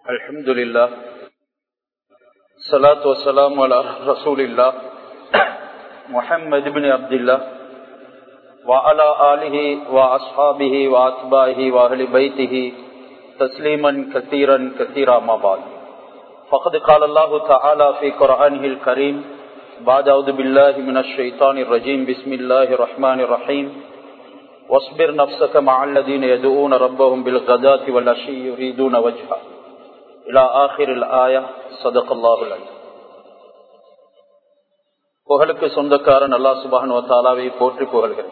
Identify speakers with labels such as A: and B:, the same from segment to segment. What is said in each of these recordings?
A: الحمد لله الصلاة والسلام على رسول الله محمد بن عبد الله وعلى آله وأصحابه وأتباعه وأهل بيته تسليما كثيرا كثيرا ما بعد فقد قال الله تعالى في قرآنه الكريم بعد أعوذ بالله من الشيطان الرجيم بسم الله الرحمن الرحيم واصبر نفسك مع الذين يدعون ربهم بالغداة والعشي يريدون وجهه إلى آخر الآية صدق الله العليم புகழுக்கு சொந்தக்காரன் அல்லா சுபானு தாலாவை போற்றி புகழ்கிறேன்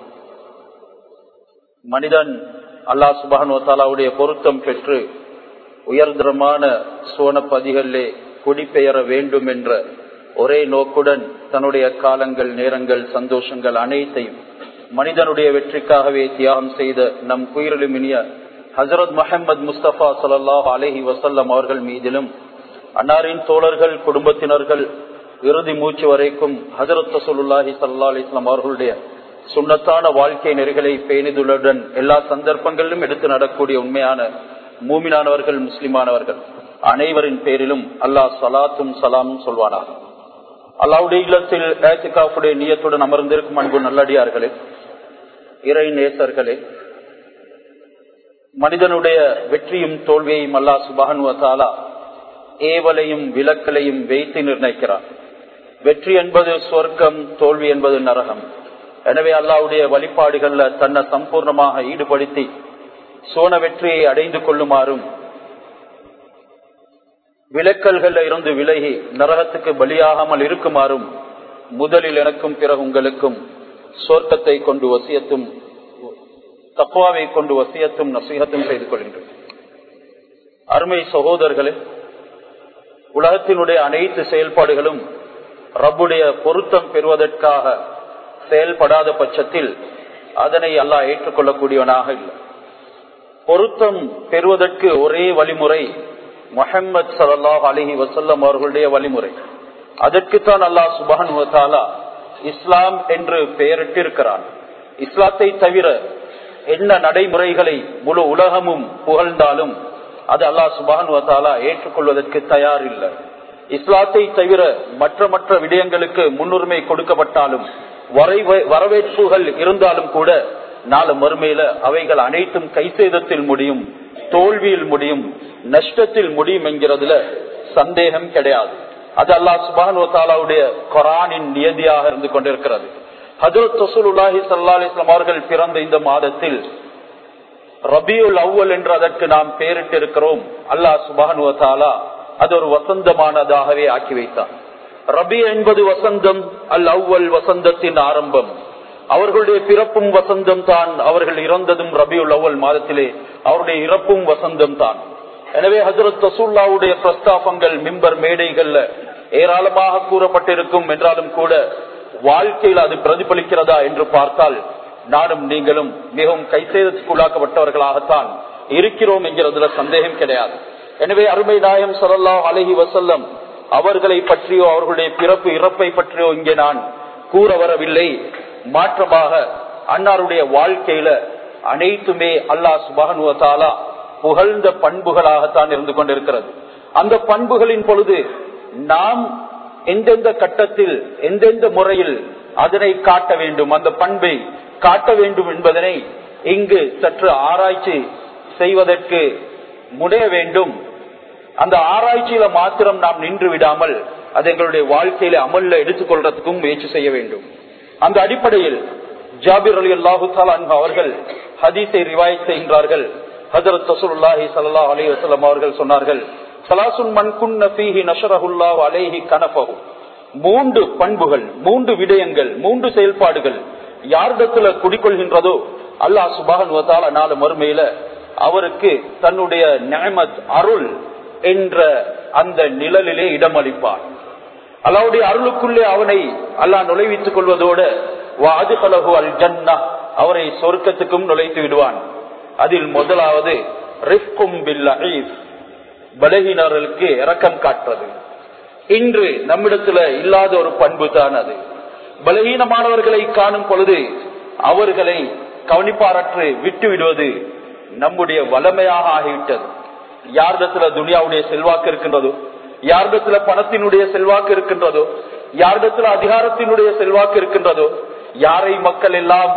A: மனிதன் அல்லா சுபானு தாலாவுடைய பொருத்தம் பெற்று உயர்தரமான சோனப்பதிகளிலே குடிபெயர வேண்டும் என்ற ஒரே நோக்குடன் தன்னுடைய காலங்கள் நேரங்கள் சந்தோஷங்கள் அனைத்தையும் மனிதனுடைய வெற்றிக்காகவே தியாகம் செய்த நம் உயிரிலும் இனிய ஹசரத் முகமது முஸ்தபா சல்லாஹ் அலஹி வசல்லம் அவர்கள் மீதிலும் அன்னாரின் தோழர்கள் குடும்பத்தினர்கள் இறுதி மூச்சு வரைக்கும் ஹசரத் ரசூலுல்லாஹி சல்லா அலிஸ்லாம் அவர்களுடைய சுண்ணத்தான வாழ்க்கை நெறிகளை பேணிதுடன் எல்லா சந்தர்ப்பங்களிலும் எடுத்து நடக்கூடிய உண்மையான மூமினானவர்கள் முஸ்லிமானவர்கள் அனைவரின் பேரிலும் அல்லாஹ் சலாத்தும் சலாமும் சொல்வானாக அல்லாவுடைய இல்லத்தில் ஏத்திகாஃபுடைய நீயத்துடன் அமர்ந்திருக்கும் அன்பு நல்லடியார்களே இறை நேசர்களே மனிதனுடைய வெற்றியும் தோல்வியையும் அல்லா சுபானுவத்தாலா ஏவலையும் விலக்கலையும் வைத்து நிர்ணயிக்கிறார் வெற்றி என்பது சொர்க்கம் தோல்வி என்பது நரகம் எனவே அல்லாவுடைய வழிபாடுகள்ல தன்னை சம்பூர்ணமாக ஈடுபடுத்தி சோன வெற்றியை அடைந்து கொள்ளுமாறும் விலக்கல்கள் இருந்து விலகி நரகத்துக்கு பலியாகாமல் இருக்குமாறும் முதலில் எனக்கும் பிறகு உங்களுக்கும் சொர்க்கத்தை கொண்டு வசியத்தும் தக்குவாவை கொண்டு வசியத்தும் நசீகத்தும் செய்து கொள்கின்றோம் அருமை சகோதரர்களே உலகத்தினுடைய அனைத்து செயல்பாடுகளும் ரப்புடைய பொருத்தம் பெறுவதற்காக செயல்படாத பட்சத்தில் அதனை அல்லாஹ் ஏற்றுக்கொள்ளக்கூடியவனாக இல்லை பொருத்தம் பெறுவதற்கு ஒரே வழிமுறை முஹம்மது சல்லாஹ் அலிஹி வசல்லம் அவர்களுடைய வழிமுறை அதற்குத்தான் அல்லாஹ் சுபானுவத்தாலா இஸ்லாம் என்று பெயரிட்டிருக்கிறான் இஸ்லாத்தை தவிர என்ன நடைமுறைகளை முழு உலகமும் புகழ்ந்தாலும் அது அல்லாஹ் சுபானுவத்தாலா ஏற்றுக்கொள்வதற்கு தயார் இல்லை இஸ்லாத்தை தவிர மற்ற மற்ற விடயங்களுக்கு முன்னுரிமை கொடுக்கப்பட்டாலும் வரவேற்புகள் இருந்தாலும் கூட நாலு மறுமையில அவைகள் அனைத்தும் கைசேதத்தில் முடியும் தோல்வியில் முடியும் நஷ்டத்தில் முடியும் என்கிறதுல சந்தேகம் கிடையாது அது அல்லா சுபானுடைய கொரானின் நியதியாக இருந்து கொண்டிருக்கிறது ஹஜரத் ரசூலுல்லாஹி சல்லா அலிஸ்லாம் அவர்கள் பிறந்த இந்த மாதத்தில் ரபியுல் அவ்வல் என்று அதற்கு நாம் பெயரிட்டு இருக்கிறோம் அல்லாஹ் சுபானுவத்தாலா அது ஒரு வசந்தமானதாகவே ஆக்கி வைத்தார் ரபி என்பது வசந்தம் அல் அவ்வல் வசந்தத்தின் ஆரம்பம் அவர்களுடைய பிறப்பும் வசந்தம் தான் அவர்கள் இறந்ததும் ரபியுல் அவ்வல் மாதத்திலே அவருடைய இறப்பும் வசந்தம் தான் எனவே ஹசரத் ரசூல்லாவுடைய பிரஸ்தாபங்கள் மிம்பர் மேடைகள்ல ஏராளமாக கூறப்பட்டிருக்கும் என்றாலும் கூட வாழ்க்கையில் அது பிரதிபலிக்கிறதா என்று பார்த்தால் நானும் நீங்களும் மிகவும் கைசேதத்துக்குள்ளாக்கப்பட்டவர்களாகத்தான் இருக்கிறோம் என்கிறதுல சந்தேகம் கிடையாது எனவே அருமை நாயம் சொல்லா அலஹி வசல்லம் அவர்களை பற்றியோ அவர்களுடைய பிறப்பு இறப்பை பற்றியோ இங்கே நான் கூற வரவில்லை மாற்றமாக அன்னாருடைய வாழ்க்கையில அனைத்துமே அல்லாஹ் சுபானுவத்தாலா புகழ்ந்த பண்புகளாகத்தான் இருந்து கொண்டிருக்கிறது அந்த பண்புகளின் பொழுது நாம் எந்தெந்த கட்டத்தில் எந்தெந்த முறையில் அதனை காட்ட வேண்டும் அந்த பண்பை காட்ட வேண்டும் என்பதனை இங்கு சற்று ஆராய்ச்சி செய்வதற்கு முனைய வேண்டும் அந்த ஆராய்ச்சியில மாத்திரம் நாம் நின்று விடாமல் அது எங்களுடைய வாழ்க்கையில அமல்ல எடுத்துக்கொள்றதுக்கும் முயற்சி செய்ய வேண்டும் அந்த அடிப்படையில் ஜாபிர் அலி அல்லாஹு அவர்கள் ஹதீஸை ரிவாய் செய்கின்றார்கள் ஹசரத் ரசூலுல்லாஹி ஸல்லல்லாஹு அலைஹி வஸல்லம் அவர்கள் சொன்னார்கள் சலாசுன் மன் குன்ன ஃபீஹி நஷரஹுல்லாஹு அலைஹி கனஃபஹு மூன்று பண்புகள் மூன்று விடயங்கள் மூன்று செயல்பாடுகள் யாரிடத்துல குடிக்கொள்கின்றதோ அல்லாஹ் சுபஹானஹு வ தஆலா நாளை மறுமையில அவருக்கு தன்னுடைய நிஅமத் அருள் என்ற அந்த நிழலிலே இடமளிப்பார் அல்லாவுடைய அருளுக்குள்ளே அவனை அல்லாஹ் நுழைவித்துக் கொள்வதோடு வாதுகலகு அல் ஜன்னா அவரை சொர்க்கத்துக்கும் நுழைத்து விடுவான் அதில் முதலாவது பலகீனர்களுக்கு இரக்கம் காட்டுறது இன்று நம்மிடத்துல இல்லாத ஒரு பண்பு தான் அது பலகீனமானவர்களை காணும் பொழுது அவர்களை கவனிப்பாரற்று விட்டு விடுவது நம்முடைய வளமையாக ஆகிவிட்டது யாரிடத்துல துனியாவுடைய செல்வாக்கு இருக்கின்றதோ யாரிடத்துல பணத்தினுடைய செல்வாக்கு இருக்கின்றதோ யாரிடத்துல அதிகாரத்தினுடைய செல்வாக்கு இருக்கின்றதோ யாரை மக்கள் எல்லாம்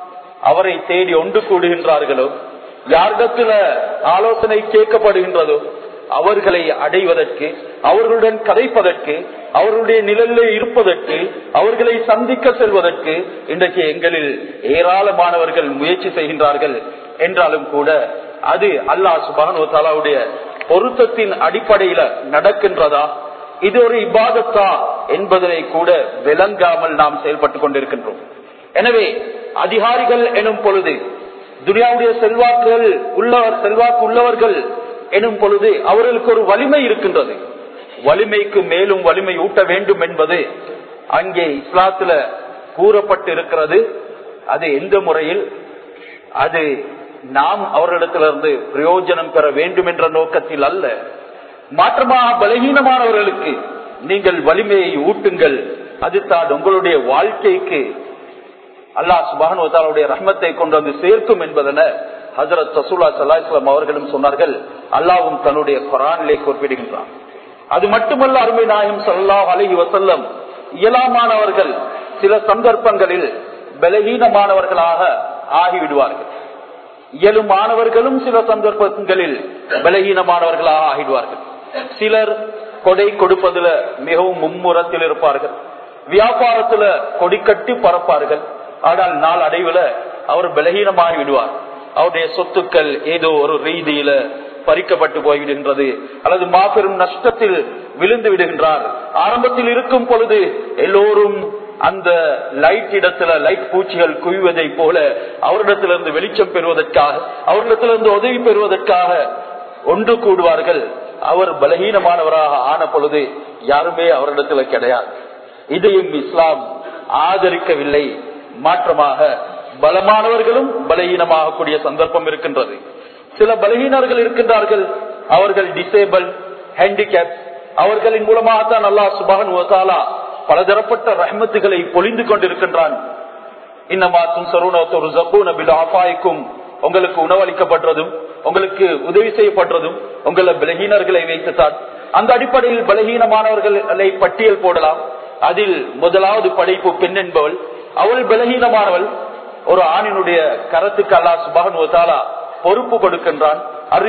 A: அவரை தேடி ஒன்று கூடுகின்றார்களோ யாரிடத்துல ஆலோசனை கேட்கப்படுகின்றதோ அவர்களை அடைவதற்கு அவர்களுடன் கதைப்பதற்கு அவர்களுடைய நிழலிலே இருப்பதற்கு அவர்களை சந்திக்க செல்வதற்கு இன்றைக்கு எங்களில் ஏராளமானவர்கள் முயற்சி செய்கின்றார்கள் என்றாலும் கூட அது அல்லாஹ் சுபானுடைய பொருத்தத்தின் அடிப்படையில நடக்கின்றதா இது ஒரு இபாதத்தா என்பதனை கூட விளங்காமல் நாம் செயல்பட்டுக் கொண்டிருக்கின்றோம் எனவே அதிகாரிகள் எனும் பொழுது துனியாவுடைய செல்வாக்குகள் உள்ளவர் செல்வாக்கு உள்ளவர்கள் எனும் பொழுது அவர்களுக்கு ஒரு வலிமை இருக்கின்றது வலிமைக்கு மேலும் வலிமை ஊட்ட வேண்டும் என்பது அங்கே இஸ்லாத்துல கூறப்பட்டு இருக்கிறது அது எந்த முறையில் அது நாம் அவர்களிடத்திலிருந்து பிரயோஜனம் பெற வேண்டும் என்ற நோக்கத்தில் அல்ல மாற்றமாக பலகீனமானவர்களுக்கு நீங்கள் வலிமையை ஊட்டுங்கள் அதுதான் உங்களுடைய வாழ்க்கைக்கு அல்லாஹ் சுபானுடைய ரஹ்மத்தை கொண்டு வந்து சேர்க்கும் என்பதென ஹசரத் சசூலா சல்லாஹ்லாம் அவர்களும் சொன்னார்கள் அல்லாவும் தன்னுடைய குரானிலே குறிப்பிடுகின்றான் அது மட்டுமல்ல அருமை நாயம் சல்லாஹ் அலஹி வசல்லம் இயலாமானவர்கள் சில சந்தர்ப்பங்களில் பலகீனமானவர்களாக ஆகிவிடுவார்கள் இயலுமானவர்களும் சில சந்தர்ப்பங்களில் பலகீனமானவர்களாக ஆகிடுவார்கள் சிலர் கொடை கொடுப்பதுல மிகவும் மும்முரத்தில் இருப்பார்கள் வியாபாரத்துல கொடி கட்டி பறப்பார்கள் ஆனால் நாள் அடைவுல அவர் பலகீனமாகி விடுவார் அவருடைய சொத்துக்கள் ஏதோ ஒரு ரீதியில பறிக்கப்பட்டு போய்விடுகின்றது அல்லது மாபெரும் நஷ்டத்தில் விழுந்து விடுகின்றார் ஆரம்பத்தில் இருக்கும் பொழுது எல்லோரும் அந்த லைட் இடத்துல லைட் பூச்சிகள் குவிவதை போல அவரிடத்திலிருந்து வெளிச்சம் பெறுவதற்காக அவரிடத்திலிருந்து உதவி பெறுவதற்காக ஒன்று கூடுவார்கள் அவர் பலகீனமானவராக ஆன பொழுது யாருமே அவரிடத்துல கிடையாது இதையும் இஸ்லாம் ஆதரிக்கவில்லை மாற்றமாக பலமானவர்களும் பலகீனமாக கூடிய சந்தர்ப்பம் இருக்கின்றது சில பலகீனர்கள் இருக்கின்றார்கள் அவர்கள் டிசேபிள் ஹேண்டிகேப் அவர்களின் மூலமாகத்தான் அல்லா சுபான் வசாலா பலதரப்பட்ட ரஹ்மத்துகளை பொழிந்து கொண்டிருக்கின்றான் இன்னமாத்தும் சருணத்தொரு ஜப்பூ நபில் ஆபாய்க்கும் உங்களுக்கு உணவளிக்கப்படுறதும் உங்களுக்கு உதவி செய்யப்படுறதும் உங்களை பலகீனர்களை வைத்துத்தான் அந்த அடிப்படையில் பலகீனமானவர்களை பட்டியல் போடலாம் அதில் முதலாவது படைப்பு பெண் என்பவள் அவள் பலகீனமானவள் ஒரு ஆணினுடைய கரத்துக்கு அல்லா சுபான் வசாலா பொறுப்பு கொடுக்கின்றான்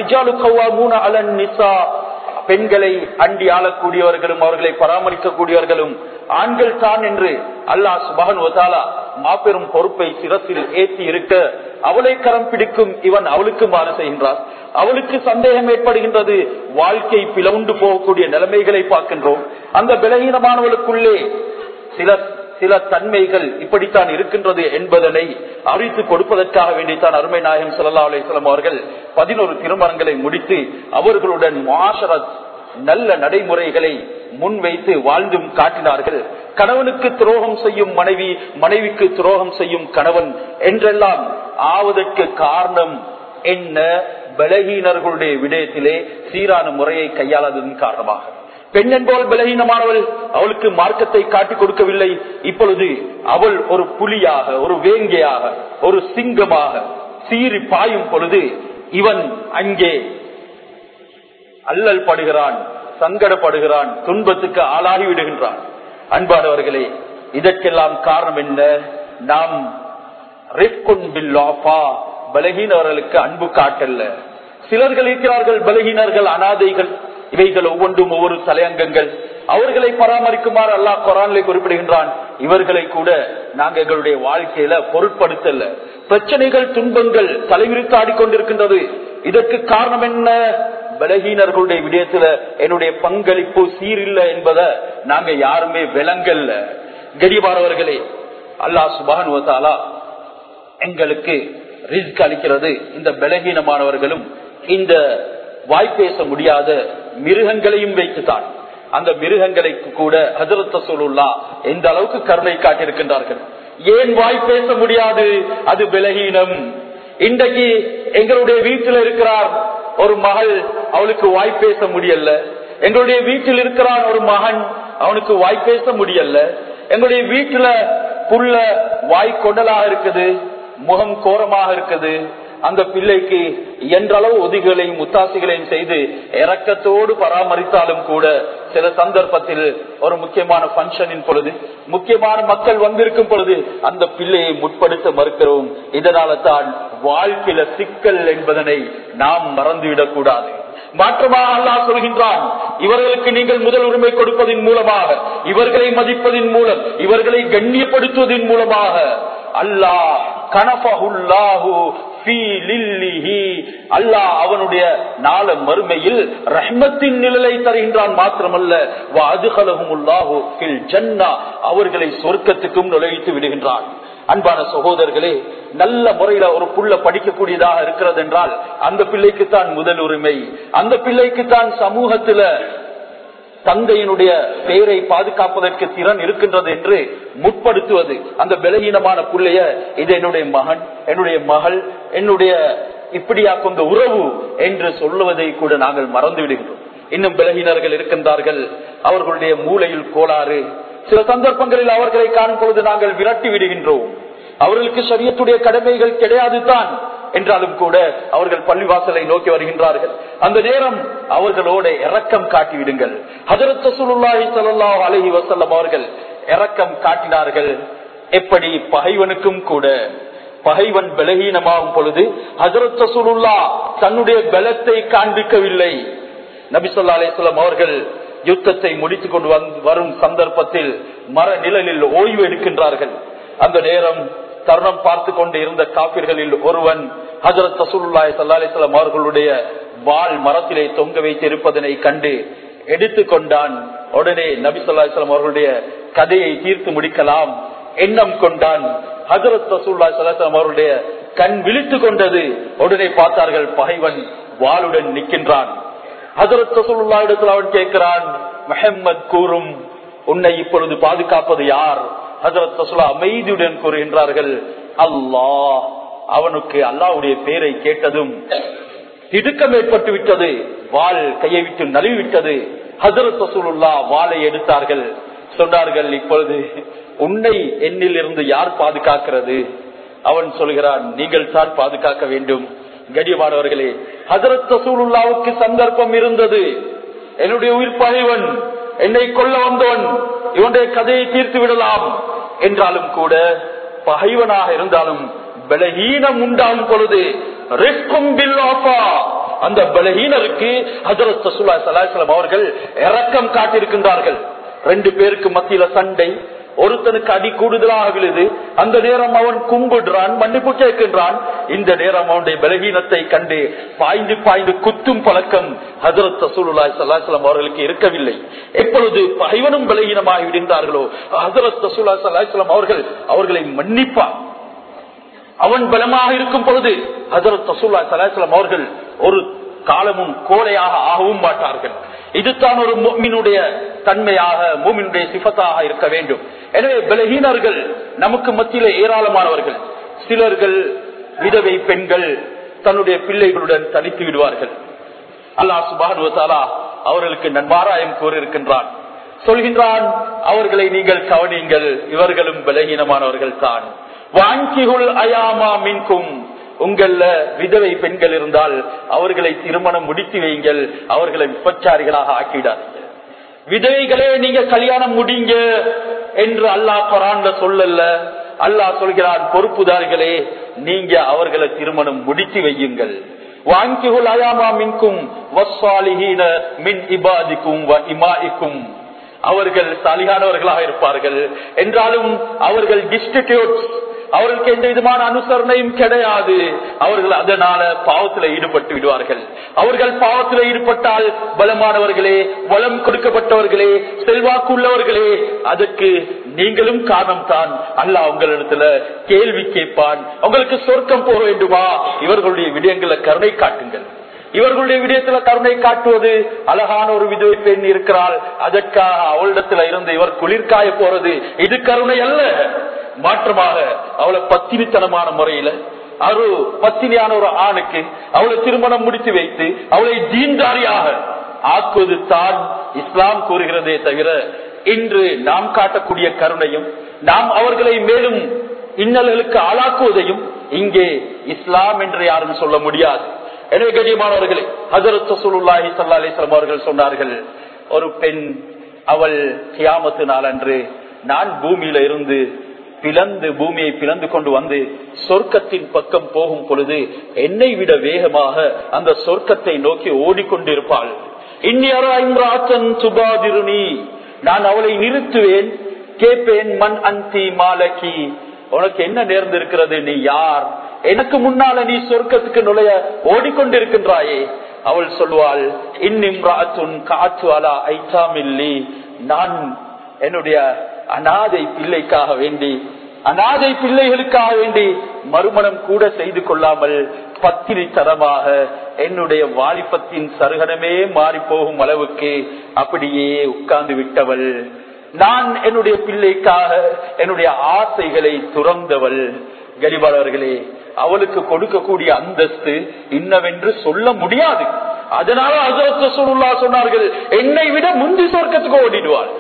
A: பெண்களை அண்டி ஆளக்கூடியவர்களும் அவர்களை பராமரிக்கக்கூடியவர்களும் ஆண்கள் தான் என்று அல்லாஹ் சுபகன் ஒசாலா மாபெரும் பொறுப்பை சிரத்தில் ஏற்றி இருக்க அவளை கரம் பிடிக்கும் இவன் அவளுக்கு மாறு செய்கின்றான் அவளுக்கு சந்தேகம் ஏற்படுகின்றது வாழ்க்கை பிளவுண்டு போகக்கூடிய நிலைமைகளை பார்க்கின்றோம் அந்த பலகீனமானவளுக்குள்ளே சில சில தன்மைகள் இப்படித்தான் இருக்கின்றது என்பதனை அறிவித்து கொடுப்பதற்காக வேண்டித்தான் அருமை நாயகம் சல்லா அலிஸ்லாம் அவர்கள் பதினோரு திருமணங்களை முடித்து அவர்களுடன் மாஷரத் நல்ல நடைமுறைகளை முன்வைத்து வாழ்ந்தும் காட்டினார்கள் கணவனுக்கு துரோகம் செய்யும் மனைவி மனைவிக்கு துரோகம் செய்யும் கணவன் என்றெல்லாம் ஆவதற்கு காரணம் என்ன பலகீனர்களுடைய விடயத்திலே சீரான முறையை கையாளாததன் காரணமாக பெண் என்பவள் பலகீனமானவள் அவளுக்கு மார்க்கத்தை காட்டிக் கொடுக்கவில்லை இப்பொழுது அவள் ஒரு புலியாக ஒரு வேங்கையாக ஒரு சிங்கமாக சீறி பாயும் பொழுது இவன் அங்கே அல்லல் படுகிறான் சங்கடப்படுகிறான் துன்பத்துக்கு ஆளாகி விடுகின்றான் அன்பானவர்களே இதற்கெல்லாம் காரணம் என்ன நாம் பலகீனவர்களுக்கு அன்பு காட்டல்ல சிலர்கள் இருக்கிறார்கள் பலகீனர்கள் அனாதைகள் இவைகள் ஒவ்வொன்றும் ஒவ்வொரு தலையங்கங்கள் அவர்களை பராமரிக்குமாறு அல்லாஹ் குரானிலே குறிப்பிடுகின்றான் இவர்களை கூட நாங்க எங்களுடைய வாழ்க்கையில பொருட்படுத்தல பிரச்சனைகள் துன்பங்கள் தலைவிரித்து ஆடிக்கொண்டிருக்கின்றது இதற்கு காரணம் என்ன பலகீனர்களுடைய விடயத்துல என்னுடைய பங்களிப்பு சீரில்லை என்பதை நாங்க யாருமே விளங்கல்ல கடிபானவர்களே அல்லாஹ் சுபானுவத்தாலா எங்களுக்கு ரிஸ்க் அளிக்கிறது இந்த பலகீனமானவர்களும் இந்த வாய்ப்பேச முடியாத மிருகங்களையும் வைத்துத்தான் அந்த மிருகங்களுக்கு கூட ஹசரத் சொல்லுல்லா எந்த அளவுக்கு கருணை காட்டியிருக்கின்றார்கள் ஏன் வாய் பேச முடியாது அது பலகீனம் இன்றைக்கு எங்களுடைய வீட்டில் இருக்கிறார் ஒரு மகள் அவளுக்கு வாய் பேச முடியல எங்களுடைய வீட்டில் இருக்கிறான் ஒரு மகன் அவனுக்கு வாய் பேச முடியல எங்களுடைய வீட்டுல புள்ள வாய் கொண்டலாக இருக்குது முகம் கோரமாக இருக்குது அந்த பிள்ளைக்கு என்றளவு ஒதுகளையும் முத்தாசிகளையும் செய்து இறக்கத்தோடு பராமரித்தாலும் கூட சில சந்தர்ப்பத்தில் ஒரு முக்கியமான பங்கனின் பொழுது முக்கியமான மக்கள் வந்திருக்கும் பொழுது அந்த பிள்ளையை முற்படுத்த மறுக்கிறோம் இதனால தான் வாழ்க்கையில சிக்கல் என்பதனை நாம் மறந்துவிடக் கூடாது மாற்றமாக அல்லாஹ் சொல்கின்றான் இவர்களுக்கு நீங்கள் முதல் உரிமை கொடுப்பதன் மூலமாக இவர்களை மதிப்பதின் மூலம் இவர்களை கண்ணியப்படுத்துவதன் மூலமாக அல்லாஹ் கனபஹுல்லாஹு அல்லாஹ் அவனுடைய நாள மறுமையில் ரஹ்மத்தின் நிழலை தருகின்றான் மாத்திரமல்ல அவர்களை சொர்க்கத்துக்கும் நுழைத்து விடுகின்றான் அன்பான சகோதரர்களே நல்ல முறையில ஒரு புள்ள படிக்கக்கூடியதாக இருக்கிறது என்றால் அந்த பிள்ளைக்கு தான் முதல் உரிமை அந்த பிள்ளைக்கு தான் சமூகத்துல தந்தையினுடைய பெயரை பாதுகாப்பதற்கு திறன் இருக்கின்றது என்று முற்படுத்துவது அந்த பலகீனமான பிள்ளைய இது என்னுடைய மகன் என்னுடைய மகள் என்னுடைய இப்படியா கொண்ட உறவு என்று சொல்லுவதை கூட நாங்கள் மறந்து விடுகிறோம் இன்னும் பலகீனர்கள் இருக்கின்றார்கள் அவர்களுடைய மூளையில் கோளாறு சில சந்தர்ப்பங்களில் அவர்களை காணும் பொழுது நாங்கள் விரட்டி விடுகின்றோம் அவர்களுக்கு சரியத்துடைய கடமைகள் கிடையாது தான் என்றாலும் கூட அவர்கள் பள்ளிவாசலை நோக்கி வருகின்றார்கள் அந்த நேரம் அவர்களோட இரக்கம் காட்டிவிடுங்கள் ஹதரத் சுல்லாஹி சல்லா அலஹி வசல்லம் அவர்கள் இரக்கம் காட்டினார்கள் எப்படி பகைவனுக்கும் கூட பகைவன் பலகீனமாகும் பொழுது ஹசரத் சுல்லா தன்னுடைய பலத்தை காண்பிக்கவில்லை நபிசல்லா அலிஸ்லாம் அவர்கள் யுத்தத்தை முடித்துக் கொண்டு வரும் சந்தர்ப்பத்தில் மர நிழலில் ஓய்வு எடுக்கின்றார்கள் அந்த நேரம் தருணம் பார்த்து கொண்டு இருந்த காப்பிர்களில் ஒருவன் ஹசரத் ரசூல்லாய் சல்லாஹிஸ்லாம் அவர்களுடைய வால் மரத்திலே தொங்க வைத்து இருப்பதனை கண்டு எடுத்துக்கொண்டான் உடனே நபி சொல்லாஸ்லாம் அவர்களுடைய கதையை தீர்த்து முடிக்கலாம் எண்ணம் கொண்டான் ஹசரத் ரசூல்லா சல்லாஹம் அவருடைய கண் விழித்து கொண்டது உடனே பார்த்தார்கள் பகைவன் வாளுடன் நிற்கின்றான் ஹசரத் ரசூல்லா இடத்தில் அவன் கேட்கிறான் மெஹம்மத் கூறும் உன்னை இப்பொழுது பாதுகாப்பது யார் ஹசரத் ரசூலா அமைதியுடன் கூறுகின்றார்கள் அல்லாஹ் அவனுக்கு அல்லாவுடைய பேரை கேட்டதும் திடுக்கம் ஏற்பட்டு விட்டது வாள் கையை விட்டு நழுவி விட்டது ஹசரத் ரசூலுல்லா வாளை எடுத்தார்கள் சொன்னார்கள் இப்பொழுது உன்னை என்னில் இருந்து யார் பாதுகாக்கிறது அவன் சொல்கிறான் நீங்கள் தான் பாதுகாக்க வேண்டும் கடியமானவர்களே ஹசரத் ரசூலுல்லாவுக்கு சந்தர்ப்பம் இருந்தது என்னுடைய உயிர் பகைவன் என்னை கொல்ல வந்தவன் இவனுடைய கதையை தீர்த்து விடலாம் என்றாலும் கூட பகைவனாக இருந்தாலும் பலகீனம் உண்டாகும் பொழுது அந்த பலகீனருக்கு ஹசரத் சசுல்லா சலாஹலம் அவர்கள் இறக்கம் காட்டியிருக்கின்றார்கள் ரெண்டு பேருக்கு மத்தியில சண்டை ஒருத்தனுக்கு அடி கூடுதலாக விழுது அந்த நேரம் அவன் கும்பிடுறான் மன்னிப்பு கேட்கின்றான் இந்த நேரம் அவனுடைய பலகீனத்தை கண்டு பாய்ந்து பாய்ந்து குத்தும் பழக்கம் ஹசரத் ரசூலுல்லாய் சல்லாஹலம் அவர்களுக்கு இருக்கவில்லை எப்பொழுது பகைவனும் பலகீனமாகி விடுகின்றார்களோ ஹசரத் ரசூல்லா சல்லாஹலம் அவர்கள் அவர்களை மன்னிப்பார் அவன் பலமாக இருக்கும் பொழுது ஹசரத் ரசூல்லா சலாஹலம் அவர்கள் ஒரு காலமும் கோலையாக ஆகவும் மாட்டார்கள் இதுதான் ஒரு மூமினுடைய தன்மையாக மூமினுடைய சிபத்தாக இருக்க வேண்டும் எனவே பலகீனர்கள் நமக்கு மத்தியில ஏராளமானவர்கள் சிலர்கள் விதவை பெண்கள் தன்னுடைய பிள்ளைகளுடன் தனித்து விடுவார்கள் அல்லாஹ் சுபானுவத்தாலா அவர்களுக்கு நன்மாராயம் கூறியிருக்கின்றான் சொல்கின்றான் அவர்களை நீங்கள் கவனியுங்கள் இவர்களும் பலகீனமானவர்கள் தான் வாங்கிகுள் அயாமா மின்கும் உங்கள விதவை பெண்கள் இருந்தால் அவர்களை திருமணம் முடித்து வையுங்கள் அவர்களை விபச்சாரிகளாக ஆக்கிடாதீங்க விதவைகளே நீங்க கல்யாணம் முடிங்க என்று அல்லாஹ் குரான்ல சொல்லல அல்லாஹ் சொல்கிறான் பொறுப்புதாரிகளே நீங்க அவர்களை திருமணம் முடித்து வையுங்கள் வாங்கிகுல் அயாமா மின்கும் மின் இபாதிக்கும் இமாஇக்கும் அவர்கள் சாலிகானவர்களாக இருப்பார்கள் என்றாலும் அவர்கள் டிஸ்டிடியூட் அவர்களுக்கு எந்த விதமான அனுசரணையும் கிடையாது அவர்கள் அதனால பாவத்தில் ஈடுபட்டு விடுவார்கள் அவர்கள் பாவத்தில் ஈடுபட்டால் பலமானவர்களே வளம் கொடுக்கப்பட்டவர்களே செல்வாக்கு உள்ளவர்களே அதற்கு நீங்களும் காரணம் தான் அல்ல உங்களிடத்துல கேள்வி கேட்பான் உங்களுக்கு சொர்க்கம் போக வேண்டுமா இவர்களுடைய விடயங்களை கருணை காட்டுங்கள் இவர்களுடைய விடயத்துல கருணை காட்டுவது அழகான ஒரு விதவை பெண் இருக்கிறாள் அதற்காக அவளிடத்துல இருந்து இவர் குளிர்காய போறது இது கருணை அல்ல மாற்றமாக அவளை பத்தினித்தனமான முறையில ஒரு பத்தினியான ஒரு ஆணுக்கு அவளை திருமணம் முடித்து வைத்து அவளை தீன்தாரியாக ஆக்குவது தான் இஸ்லாம் கூறுகிறதே தவிர இன்று நாம் காட்டக்கூடிய கருணையும் நாம் அவர்களை மேலும் இன்னல்களுக்கு ஆளாக்குவதையும் இங்கே இஸ்லாம் என்று யாரும் சொல்ல முடியாது எனவே கண்ணியமானவர்களே ஹசரத் சுல்லாஹி சல்லா அலிஸ்லாம் அவர்கள் சொன்னார்கள் ஒரு பெண் அவள் கியாமத்து நாளன்று நான் பூமியில இருந்து பிளந்து பூமியை பிளந்து கொண்டு வந்து சொர்க்கத்தின் பக்கம் போகும் பொழுது என்னை விட வேகமாக அந்த சொர்க்கத்தை நோக்கி ஓடிக்கொண்டிருப்பாள் இன்னியரான் சுபாதிருணி நான் அவளை நிறுத்துவேன் கேட்பேன் மண் அந்தி மாலகி உனக்கு என்ன நேர்ந்திருக்கிறது நீ யார் எனக்கு முன்னால நீ சொர்க்கத்துக்கு நுழைய ஓடிக்கொண்டிருக்கின்றாயே அவள் சொல்வாள் இன்னிம் காற்று அலா ஐசாமில்லி நான் என்னுடைய அநாதை பிள்ளைக்காக வேண்டி அநாதை பிள்ளைகளுக்காக வேண்டி மறுமணம் கூட செய்து கொள்ளாமல் பத்திரி தரமாக என்னுடைய வாலிபத்தின் சருகனமே மாறி போகும் அளவுக்கு அப்படியே உட்கார்ந்து விட்டவள் நான் என்னுடைய பிள்ளைக்காக என்னுடைய ஆசைகளை துறந்தவள் கரிபாளர்களே அவளுக்கு கொடுக்கக்கூடிய அந்தஸ்து இன்னவென்று சொல்ல முடியாது அதனால அசரத்த சொல்லுல்லா சொன்னார்கள் என்னை விட முந்தி சொர்க்கத்துக்கு ஓடிடுவாள்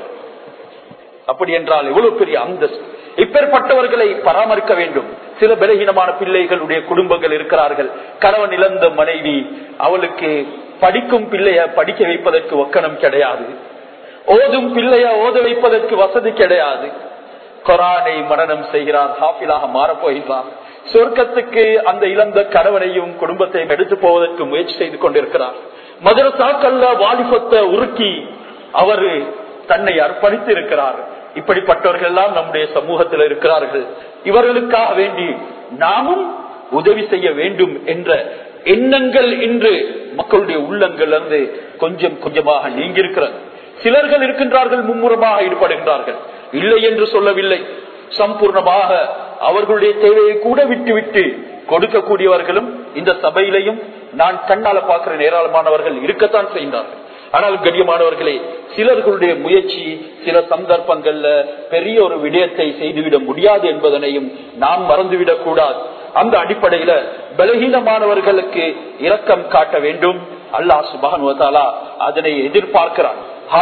A: அப்படி என்றால் எவ்வளவு பெரிய அந்தஸ்து இப்பேற்பட்டவர்களை பராமரிக்க வேண்டும் சில பலகீனமான பிள்ளைகளுடைய குடும்பங்கள் இருக்கிறார்கள் கணவன் இழந்த மனைவி அவளுக்கு படிக்கும் பிள்ளைய படிக்க வைப்பதற்கு ஒக்கணம் கிடையாது ஓதும் பிள்ளைய ஓத வைப்பதற்கு வசதி கிடையாது கொரானை மரணம் செய்கிறார் ஹாஃபிலாக மாறப்போகிறார் சொர்க்கத்துக்கு அந்த இழந்த கணவனையும் குடும்பத்தையும் எடுத்து போவதற்கு முயற்சி செய்து கொண்டிருக்கிறார் மதுரசாக்கல்ல வாலிபத்தை உருக்கி அவரு தன்னை அர்ப்பணித்து இருக்கிறார் இப்படிப்பட்டவர்கள் எல்லாம் நம்முடைய சமூகத்தில் இருக்கிறார்கள் இவர்களுக்காக வேண்டி நாமும் உதவி செய்ய வேண்டும் என்ற எண்ணங்கள் இன்று மக்களுடைய உள்ளங்கள் இருந்து கொஞ்சம் கொஞ்சமாக நீங்கியிருக்கிறது சிலர்கள் இருக்கின்றார்கள் மும்முரமாக ஈடுபடுகின்றார்கள் இல்லை என்று சொல்லவில்லை சம்பூர்ணமாக அவர்களுடைய தேவையை கூட விட்டு விட்டு கொடுக்கக்கூடியவர்களும் இந்த சபையிலையும் நான் கண்ணால பார்க்கிற ஏராளமானவர்கள் இருக்கத்தான் செய்கின்றார்கள் ஆனால் கண்ணியமானவர்களே சிலர்களுடைய முயற்சி சில சந்தர்ப்பங்கள்ல பெரிய ஒரு விடயத்தை செய்துவிட முடியாது என்பதனையும் நாம் மறந்துவிடக் கூடாது அந்த அடிப்படையில பலகீனமானவர்களுக்கு இரக்கம் காட்ட வேண்டும் அல்லாஹ் சுபான் அதனை எதிர்பார்க்கிறான்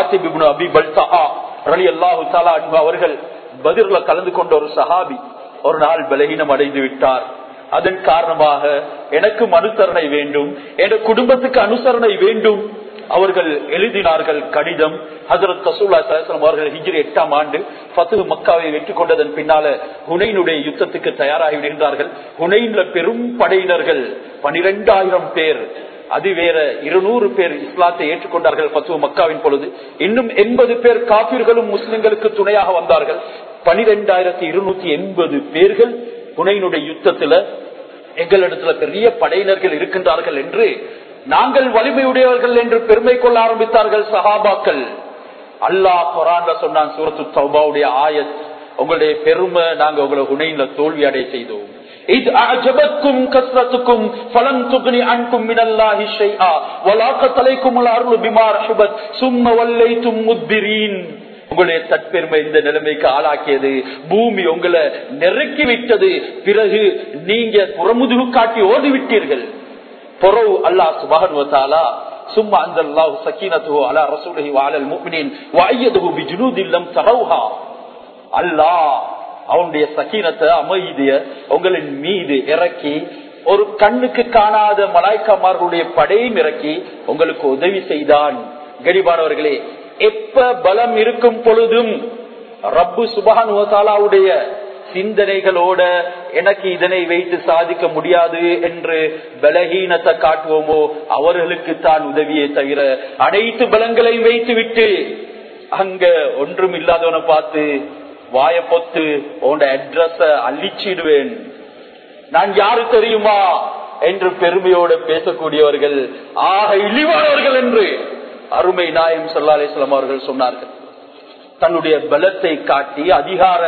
A: அவர்கள் பதிர்ல கலந்து கொண்ட ஒரு சஹாபி ஒரு நாள் பலகீனம் அடைந்து விட்டார் அதன் காரணமாக எனக்கு அனுசரணை வேண்டும் என் குடும்பத்துக்கு அனுசரணை வேண்டும் அவர்கள் எழுதினார்கள் கடிதம் ஹசரத் கசூல்லா சலாசலம் அவர்கள் ஹிஜ்ரி எட்டாம் ஆண்டு பத்து மக்காவை வெற்றி கொண்டதன் பின்னால ஹுனைனுடைய யுத்தத்துக்கு தயாராகி விடுகின்றார்கள் ஹுனைன்ல பெரும் படையினர்கள் பனிரெண்டாயிரம் பேர் அது வேற இருநூறு பேர் இஸ்லாத்தை ஏற்றுக்கொண்டார்கள் பத்துவ மக்காவின் பொழுது இன்னும் எண்பது பேர் காப்பீர்களும் முஸ்லிம்களுக்கு துணையாக வந்தார்கள் பனிரெண்டாயிரத்தி இருநூத்தி எண்பது பேர்கள் புனையினுடைய யுத்தத்துல எங்களிடத்துல பெரிய படையினர்கள் இருக்கின்றார்கள் என்று நாங்கள் வலிமையுடையவர்கள் என்று பெருமை கொள்ள ஆரம்பித்தார்கள் சஹாபாக்கள் அல்லாஹ் குரான்ல சொன்னான் சூரத்து தௌபாவுடைய ஆயத் உங்களுடைய பெருமை நாங்க உங்களை உனையில தோல்வி அடைய செய்தோம் இது அஜபத்துக்கும் கஸ்ரத்துக்கும் பலன் துகுனி அன்கும் மினல்லாஹி ஷைஆ வலாக்க தலைக்கும் அருள் பிமார் ஹுபத் சும்ம வல்லைத்தும் முத்பிரீன் உங்களுடைய தற்பெருமை இந்த நிலைமைக்கு ஆளாக்கியது பூமி உங்களை நெருக்கி விட்டது பிறகு நீங்க புறமுதுகு காட்டி ஓடி விட்டீர்கள் பொறவு அல்லாஹ் சுபகன்வத்தாலா சும்மா அந்த அல்லாஹ் சக்கீனத்துவோ அலா ரசூலஹி வாலல் முக்மினின் வாயதுகு பிஜுனூதில்லம் தரவுஹா அல்லாஹ் அவனுடைய சக்கீனத்தை அமைதிய உங்களின் மீது இறக்கி ஒரு கண்ணுக்கு காணாத மலாய்க்காமார்களுடைய படையும் இறக்கி உங்களுக்கு உதவி செய்தான் கடிபானவர்களே எப்ப பலம் இருக்கும் பொழுதும் ரப்பு சுபானுடைய சிந்தனைகளோட எனக்கு இதனை வைத்து சாதிக்க முடியாது என்று பலகீனத்தை காட்டுவோமோ அவர்களுக்கு தான் உதவியை தவிர அனைத்து பலங்களையும் வைத்து விட்டு அங்க ஒன்றும் இல்லாதவனை பார்த்து வாய பொத்து உன் அட்ரஸ அள்ளிச்சிடுவேன் நான் யாரு தெரியுமா என்று பெருமையோடு பேசக்கூடியவர்கள் ஆக இழிவானவர்கள் என்று அருமை நாயம் சல்லாசலம் அவர்கள் சொன்னார்கள் தன்னுடைய பலத்தை காட்டி அதிகார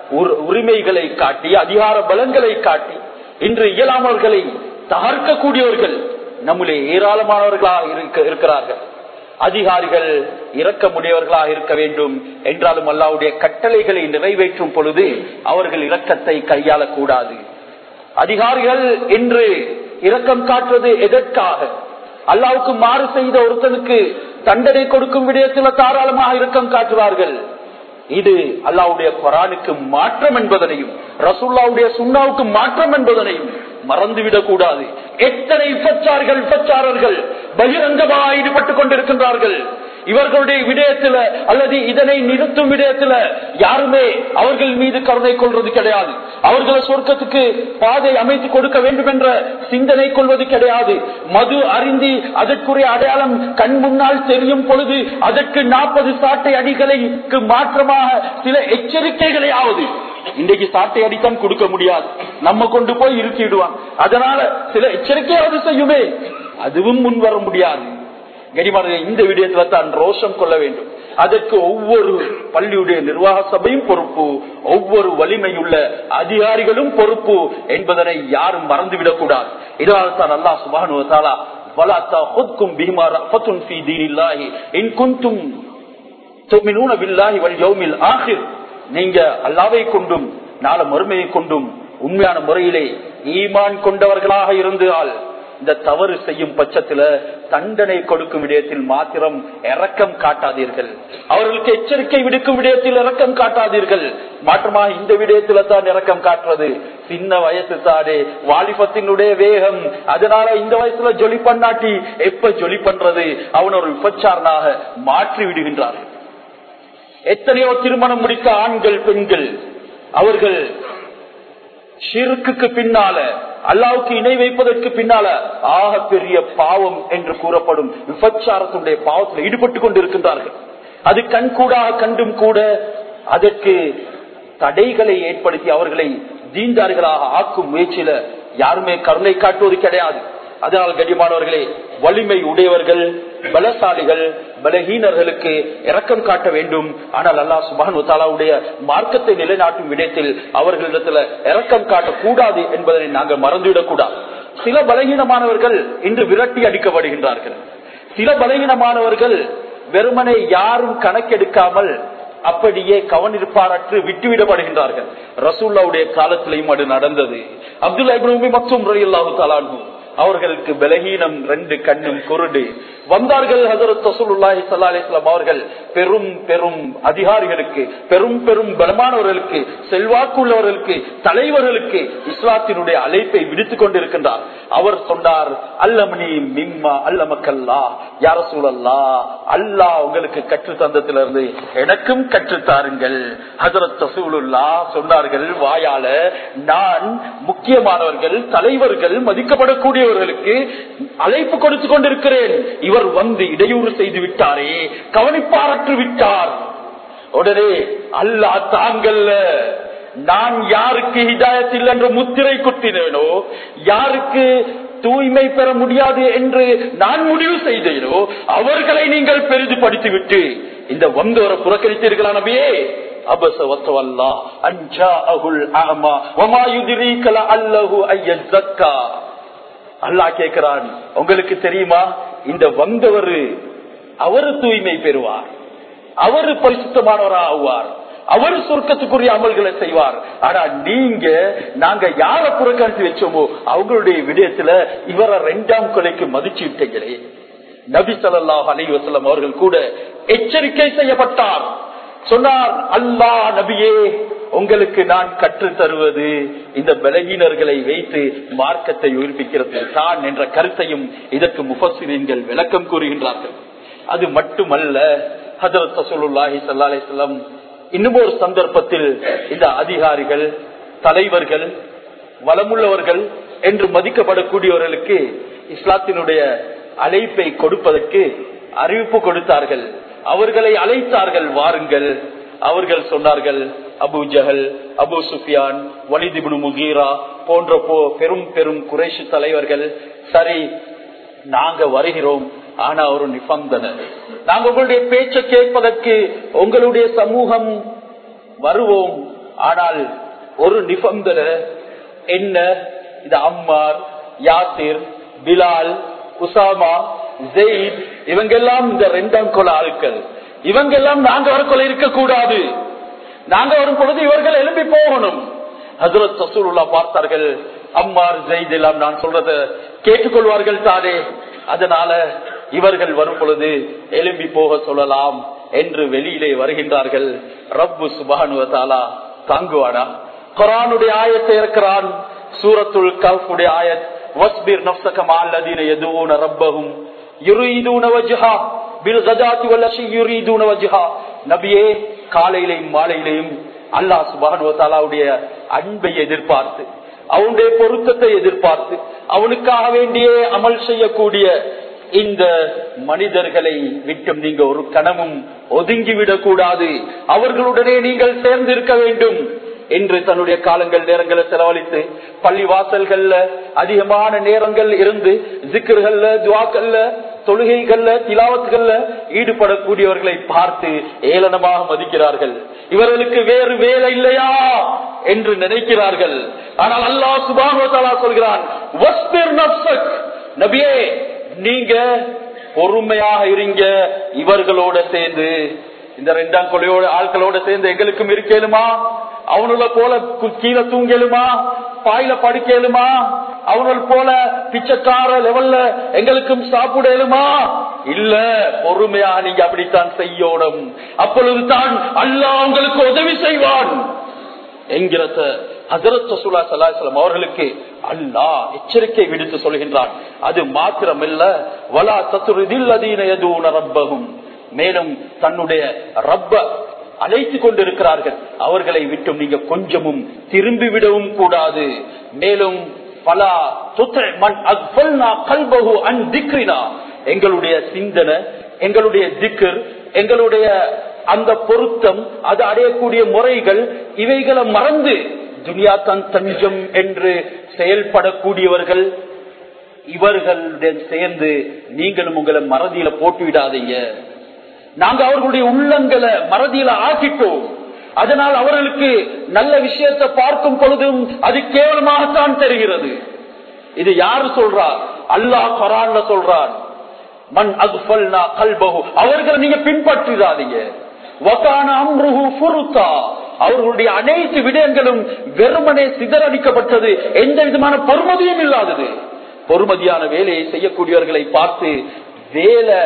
A: உரிமைகளை காட்டி அதிகார பலங்களை காட்டி இன்று இயலாமவர்களை தகர்க்கக்கூடியவர்கள் நம்முடைய ஏராளமானவர்களாக இருக்கிறார்கள் அதிகாரிகள் இறக்க முடியவர்களாக இருக்க வேண்டும் என்றாலும் அல்லாவுடைய கட்டளைகளை நிறைவேற்றும் பொழுது அவர்கள் இரக்கத்தை கையாளக்கூடாது அதிகாரிகள் இன்று இரக்கம் காட்டுவது எதற்காக அல்லாவுக்கு மாறு செய்த ஒருத்தனுக்கு தண்டனை கொடுக்கும் விடயத்தில் தாராளமாக இரக்கம் காட்டுவார்கள் இது அல்லாவுடைய குரானுக்கு மாற்றம் என்பதனையும் ரசூல்லாவுடைய சுண்ணாவுக்கு மாற்றம் என்பதனையும் மறந்துவிடக் கூடாது எத்தனை விபச்சார்கள் விபச்சாரர்கள் பகிரங்கமாக ஈடுபட்டுக் கொண்டிருக்கின்றார்கள் இவர்களுடைய விடயத்துல அல்லது இதனை நிறுத்தும் விடயத்துல யாருமே அவர்கள் மீது கருணை கொள்வது கிடையாது அவர்களை சொர்க்கத்துக்கு பாதை அமைத்து கொடுக்க வேண்டும் என்ற சிந்தனை கொள்வது கிடையாது மது அறிந்தி அதற்குரிய அடையாளம் கண் முன்னால் தெரியும் பொழுது அதற்கு நாற்பது சாட்டை அடிகளுக்கு மாற்றமாக சில எச்சரிக்கைகளையாவது இன்றைக்கு சாட்டை அடித்தான் கொடுக்க முடியாது நம்ம கொண்டு போய் இருக்கிடுவான் அதனால சில எச்சரிக்கையாவது செய்யுமே அதுவும் முன் வர முடியாது கனிமார்கள் இந்த விடயத்துல தான் ரோஷம் கொள்ள வேண்டும் அதற்கு ஒவ்வொரு பள்ளியுடைய நிர்வாக சபையும் பொறுப்பு ஒவ்வொரு வலிமையுள்ள அதிகாரிகளும் பொறுப்பு என்பதனை யாரும் மறந்துவிடக் கூடாது இதனால் தான் அல்லா சுபானுவத்தாலா ولا تأخذكم بهما رأفة في دين الله إن كنتم تؤمنون بالله واليوم الآخر நீங்க அல்லாவை கொண்டும் நாள மறுமையை கொண்டும் உண்மையான முறையிலே ஈமான் கொண்டவர்களாக இருந்தால் இந்த தவறு செய்யும் பட்சத்துல தண்டனை கொடுக்கும் விடயத்தில் மாத்திரம் இரக்கம் காட்டாதீர்கள் அவர்களுக்கு எச்சரிக்கை விடுக்கும் விடயத்தில் இரக்கம் காட்டாதீர்கள் மாற்றமாக இந்த விடயத்துல தான் இரக்கம் காட்டுறது சின்ன வயசு தானே வாலிபத்தினுடைய வேகம் அதனால இந்த வயசுல ஜொலி பண்ணாட்டி எப்ப ஜொலி பண்றது அவன் ஒரு விபச்சாரனாக மாற்றி விடுகின்றார்கள் எத்தனையோ திருமணம் முடித்த ஆண்கள் பெண்கள் அவர்கள் ஷிருக்குக்கு பின்னால அல்லாவுக்கு இணை வைப்பதற்கு பின்னால ஆக பெரிய பாவம் என்று கூறப்படும் விபச்சாரத்துடைய பாவத்தில் ஈடுபட்டுக் கொண்டிருக்கின்றார்கள் அது கண்கூடாக கண்டும் கூட அதற்கு தடைகளை ஏற்படுத்தி அவர்களை தீண்டார்களாக ஆக்கும் முயற்சியில யாருமே கருணை காட்டுவது கிடையாது அதனால் கண்ணியமானவர்களே வலிமை உடையவர்கள் பலசாலிகள் பலஹீனர்களுக்கு இரக்கம் காட்ட வேண்டும் ஆனால் அல்லா சுபானு தாலாவுடைய மார்க்கத்தை நிலைநாட்டும் விடயத்தில் அவர்களிடத்துல இரக்கம் காட்டக்கூடாது என்பதை நாங்கள் மறந்துவிடக் கூடாது சில பலகீனமானவர்கள் இன்று விரட்டி அடிக்கப்படுகின்றார்கள் சில பலகீனமானவர்கள் வெறுமனை யாரும் கணக்கெடுக்காமல் அப்படியே கவனிப்பாரற்று விட்டுவிடப்படுகின்றார்கள் ரசூல்லாவுடைய காலத்திலையும் அது நடந்தது அப்துல்லா இப்ரூமி மற்றும் ரயில்லாஹு தலானு அவர்களுக்கு பலகீனம் ரெண்டு கண்ணும் குருடு வந்தார்கள் ஹசரத் ரசூலுல்லாஹி ஸல்லல்லாஹு அலைஹி வஸல்லம் அவர்கள் பெரும் பெரும் அதிகாரிகளுக்கு பெரும் பெரும் பலமானவர்களுக்கு செல்வாக்குள்ளவர்களுக்கு தலைவர்களுக்கு இஸ்லாத்தினுடைய அழைப்பை விடுத்துக் கொண்டிருக்கின்றார் அவர் சொன்னார் அல்லமணி மிம்மா அல்லமக்கல்லா யார சூழல்லா அல்லாஹ் உங்களுக்கு கற்று தந்தத்திலிருந்து எனக்கும் கற்று தாருங்கள் ஹசரத் ரசூலுல்லா சொன்னார்கள் வாயால நான் முக்கியமானவர்கள் தலைவர்கள் மதிக்கப்படக்கூடியவர்களுக்கு அழைப்பு கொடுத்து கொண்டிருக்கிறேன் இவர் வந்து இடையூறு செய்து விட்டாரே கவனிப்பாரற்று விட்டார் உடனே அல்லா தாங்கல்ல நான் யாருக்கு ஹிதாயத்தில் என்ற முத்திரை குத்தினேனோ யாருக்கு தூய்மை பெற முடியாது என்று நான் முடிவு செய்தேனோ அவர்களை நீங்கள் பெரிதுபடுத்தி விட்டு இந்த வந்தோரை புறக்கணித்தீர்களா நபியே அபச வத்தவல்லா அஞ்சா அகுல் ஆமா ஒமா யுதிரீக்கல அல்லஹு ஐயக்கா அல்லாஹ் கேட்கிறான் உங்களுக்கு தெரியுமா இந்த வந்தவர் அவரு தூய்மை பெறுவார் அவரு பரிசுத்தமானவரா ஆவார் அவர் சொர்க்கத்துக்குரிய அமல்களை செய்வார் ஆனா நீங்க நாங்க யார புறக்கணித்து வச்சோமோ அவங்களுடைய விடயத்துல இவரை ரெண்டாம் கொலைக்கு மதிச்சு விட்டீங்களே நபி சொல்லாஹ் அலி வசலம் அவர்கள் கூட எச்சரிக்கை செய்யப்பட்டார் சொன்னார் அல்லா நபியே உங்களுக்கு நான் கற்று தருவது இந்த பலகீனர்களை வைத்து மார்க்கத்தை உயிர்ப்பிக்கிறது தான் என்ற கருத்தையும் இதற்கு முஃபசிரியன்கள் விளக்கம் கூறுகின்றார்கள் அது மட்டுமல்ல ஹதரத் சசூலுல்லாஹி சல்லா அலிஸ்லாம் இன்னும் ஒரு சந்தர்ப்பத்தில் இந்த அதிகாரிகள் தலைவர்கள் வளமுள்ளவர்கள் என்று மதிக்கப்படக்கூடியவர்களுக்கு இஸ்லாத்தினுடைய அழைப்பை கொடுப்பதற்கு அறிவிப்பு கொடுத்தார்கள் அவர்களை அழைத்தார்கள் வாருங்கள் அவர்கள் சொன்னார்கள் அபு ஜஹல் அபு சுஃபியான் வலிதிபுனு முகீரா போன்ற போ பெரும் பெரும் குறைஷு தலைவர்கள் சரி நாங்க வருகிறோம் ஆனா ஒரு நிபந்தனை நாங்க உங்களுடைய பேச்ச கேட்பதற்கு உங்களுடைய சமூகம் வருவோம் ஆனால் ஒரு நிபந்தனை என்ன இது Ammar Yasir Bilal Usama Zaid இவங்கெல்லாம் இந்த ரெண்டாம் கொல ஆட்கள் இவங்கெல்லாம் நாங்க வரக்குள்ள இருக்கக்கூடாது நாங்க வரும் பொழுது இவர்கள் எழுப்பி போகணும் ஹசரத் சசூருல்லா பார்த்தார்கள் அம்மார் ஜெயித் எல்லாம் நான் சொல்றத கேட்டுக்கொள்வார்கள் தானே அதனால இவர்கள் வரும் பொழுது எழும்பி போக சொல்லலாம் என்று வெளியிலே வருகின்றார்கள் ரப்பு சுபானுவத்தாலா தாங்குவானா குரானுடைய ஆயத்தை இருக்கிறான் சூரத்துல் கல்ஃபுடைய ஆயத் வஸ்பிர் நப்சக மால்லதீன யதுஊன ரப்பஹும் யுரீதுன வஜ்ஹா பில் கதாத்தி வல்லஷி யுரீதுன வஜ்ஹா நபியே காலையிலையும் மாலையிலையும் அல்லாஹ் சுபானுவத்தாலாவுடைய அன்பை எதிர்பார்த்து அவனுடைய பொருத்தத்தை எதிர்பார்த்து அவனுக்காக வேண்டியே அமல் செய்யக்கூடிய இந்த மனிதர்களை விட்டும் நீங்க ஒரு கணமும் ஒதுங்கிவிடக் கூடாது அவர்களுடனே நீங்கள் சேர்ந்திருக்க வேண்டும் என்று தன்னுடைய காலங்கள் நேரங்களை செலவழித்து பள்ளி வாசல்கள்ல அதிகமான நேரங்கள் இருந்து ஜிக்கர்கள்ல துவாக்கல்ல தொழுகைகள்ல திலாவத்துகள்ல ஈடுபடக்கூடியவர்களை பார்த்து ஏளனமாக மதிக்கிறார்கள் இவர்களுக்கு வேறு வேலை இல்லையா என்று நினைக்கிறார்கள் ஆனால் அல்லாஹ் சுபானுவத்தாலா சொல்கிறான் நபியே நீங்க பொறுமையாக இருங்க இவர்களோட சேர்ந்து இந்த ரெண்டாம் கொலையோட ஆட்களோட சேர்ந்து எங்களுக்கும் இருக்கேலுமா அவனுல போல கீழே தூங்கலுமா பாயில படுக்கலுமா அவனோட போல பிச்சைக்கார லெவல்ல எங்களுக்கும் சாப்பிடலுமா இல்ல பொறுமையா நீங்க அப்படித்தான் செய்யோடும் அப்பொழுதுதான் அல்லாஹ் உங்களுக்கு உதவி செய்வான் என்கிறத ஹசரத் ரசூலா சலாஹலம் அவர்களுக்கு அல்லாஹ் எச்சரிக்கை விடுத்து சொல்கின்றான் அது மாத்திரமல்ல வலா தத்துருதில்லதீன ரப்பகும் மேலும் தன்னுடைய ரப்ப அழைத்து கொண்டிருக்கிறார்கள் அவர்களை விட்டும் நீங்க கொஞ்சமும் திரும்பி விடவும் கூடாது மேலும் பலா கல்பகு அன் திக்ரினா எங்களுடைய சிந்தனை எங்களுடைய திக்கர் எங்களுடைய அந்த பொருத்தம் அது அடையக்கூடிய முறைகள் இவைகளை மறந்து துனியா தன் தஞ்சம் என்று செயல்படக்கூடியவர்கள் இவர்களுடன் சேர்ந்து நீங்களும் உங்களை மறதியில போட்டு விடாதீங்க நாங்க அவர்களுடைய உள்ளங்களை மறதியில ஆக்கிட்டோம் அதனால் அவர்களுக்கு நல்ல விஷயத்தை பார்க்கும் பொழுதும் அது கேவலமாகத்தான் தெரிகிறது இது யாரு சொல்றார் அல்லாஹ் குரான்ல சொல்றான் மண் அக்ஃபல்னா கல்பஹு அவர்களை நீங்க பின்பற்றிடாதீங்க வகான அம்ருஹு ஃபுருத்தா அவர்களுடைய அனைத்து விடயங்களும் வெறுமனே சிதறடிக்கப்பட்டது எந்த விதமான பொறுமதியும் இல்லாதது பொறுமதியான வேலையை செய்யக்கூடியவர்களை பார்த்து வேலை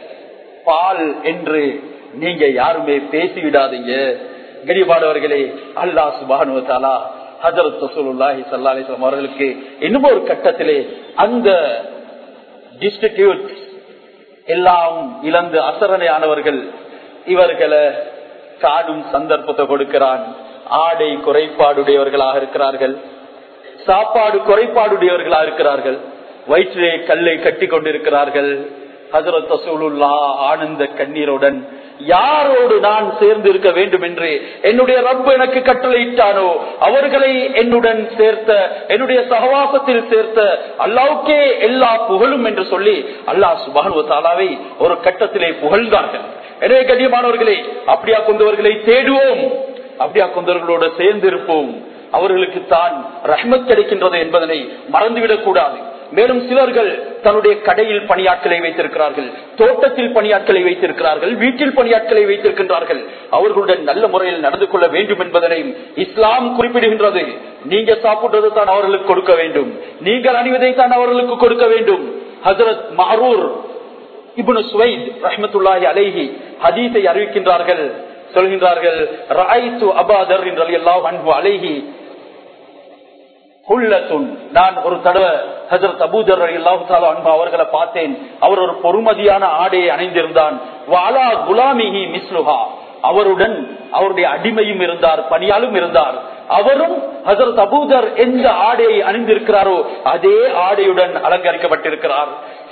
A: பால் என்று நீங்க யாருமே பேசிவிடாதீங்க கரிபாடவர்களே அல்லாஹ் சுபானுவத்தாலா ஹசரத் ரசூலுல்லாஹி ஸல்லல்லாஹு அலைஹி வஸல்லம் அவர்களுக்கு இன்னும் ஒரு கட்டத்திலே அந்த டிஸ்டிடியூட் எல்லாம் இழந்து அசரணையானவர்கள் இவர்களை காடும் சந்தர்ப்பத்தை கொடுக்கிறான் ஆடை குறைபாடுடையவர்களாக இருக்கிறார்கள் சாப்பாடு குறைபாடுடையவர்களாக இருக்கிறார்கள் வயிற்றிலே கல்லை கட்டி கொண்டிருக்கிறார்கள் ஹசரத் ரசூலுல்லா ஆனந்த கண்ணீருடன் யாரோடு நான் சேர்ந்து இருக்க வேண்டும் என்று என்னுடைய ரப்பு எனக்கு கட்டளையிட்டானோ அவர்களை என்னுடன் சேர்த்த என்னுடைய சகவாசத்தில் சேர்த்த அல்லாவுக்கே எல்லா புகழும் என்று சொல்லி அல்லாஹ் சுபானு தாலாவை ஒரு கட்டத்திலே புகழ்ந்தார்கள் எனவே கண்ணியமானவர்களே அப்படியா கொண்டவர்களை தேடுவோம் அப்படியா கொண்டவர்களோடு சேர்ந்து இருப்போம் அவர்களுக்கு தான் ரஹ்மத் கிடைக்கின்றது என்பதனை மறந்துவிடக் கூடாது மேலும் சிலர்கள் தன்னுடைய கடையில் பணியாட்களை வைத்திருக்கிறார்கள் தோட்டத்தில் பணியாட்களை வைத்திருக்கிறார்கள் வீட்டில் பணியாட்களை வைத்திருக்கின்றார்கள் அவர்களுடன் நல்ல முறையில் நடந்து கொள்ள வேண்டும் என்பதனையும் இஸ்லாம் குறிப்பிடுகின்றது நீங்க சாப்பிடுறது தான் அவர்களுக்கு கொடுக்க வேண்டும் நீங்கள் அணிவதை தான் அவர்களுக்கு கொடுக்க வேண்டும் ஹசரத் மஹரூர் இபுனு சுவைத் ரஹமத்துல்லாஹி அலைஹி ஹதீஸை அறிவிக்கின்றார்கள் சொல்கின்றார்கள் ராய்த்து அபாதர் என்று அல்லாஹ் அன்பு அலைஹி ஹுல்லத்துன் நான் ஒரு தடவை ஹசரத் அபூதர் அல்லாஹால அன்பா அவர்களை பார்த்தேன் அவர் ஒரு பொறுமதியான ஆடையை அணிந்திருந்தான் வாலா குலாமிஹி மிஸ்லுஹா அவருடன் அவருடைய அடிமையும் இருந்தார் பணியாலும் இருந்தார் அவரும் ஹசரத் அபூதர் எந்த ஆடையை அணிந்திருக்கிறாரோ அதே ஆடையுடன் அலங்கரிக்கப்பட்டிருக்கிறார்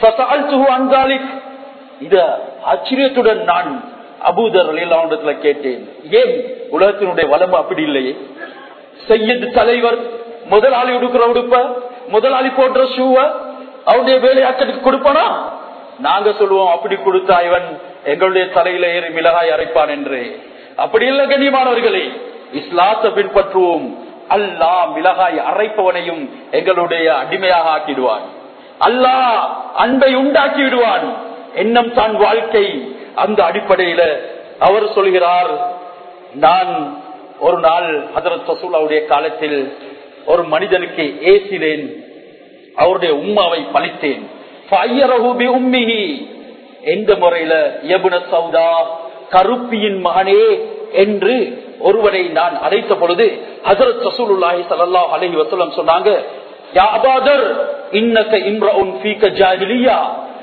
A: இத ஆச்சரியத்துடன் நான் அபூதர் அலிலாண்டத்துல கேட்டேன் ஏன் உலகத்தினுடைய வளம் அப்படி இல்லையே செய்யது தலைவர் முதலாளி உடுக்கிற உடுப்ப முதலாளி போடுற ஷூவ அவருடைய வேலையாட்களுக்கு கொடுப்பானா நாங்க சொல்லுவோம் அப்படி கொடுத்தா இவன் எங்களுடைய தலையில ஏறி மிளகாய் அரைப்பான் என்று அப்படி இல்லை கண்ணியமானவர்களே இஸ்லாத்தை பின்பற்றுவோம் அல்லா மிளகாய் அரைப்பவனையும் எங்களுடைய அடிமையாக ஆக்கிடுவான் அல்லாஹ் அன்பை உண்டாக்கி விடுவான் எண்ணம் தான் வாழ்க்கை அந்த அடிப்படையில அவர் சொல்கிறார் நான் ஒரு நாள் ஹதரத் ரசூலாவுடைய காலத்தில் ஒரு மனிதனுக்கு ஏசினேன் அவருடைய உம்மாவை பழித்தேன் எந்த முறையில எபுன சௌதா கருப்பியின் மகனே என்று ஒருவரை நான் அழைத்த பொழுது ஹசரத் ரசூலுல்லாஹி ஸல்லல்லாஹு அலைஹி வஸல்லம் சொன்னாங்க யா அபாதர் இன்னக இம்ரஉன் ஃபீக ஜாஹிலியா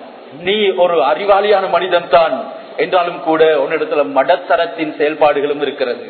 A: நீ ஒரு அறிவாளியான மனிதன் தான் என்றாலும் கூட உன்னிடத்துல மடத்தரத்தின் செயல்பாடுகளும் இருக்கிறது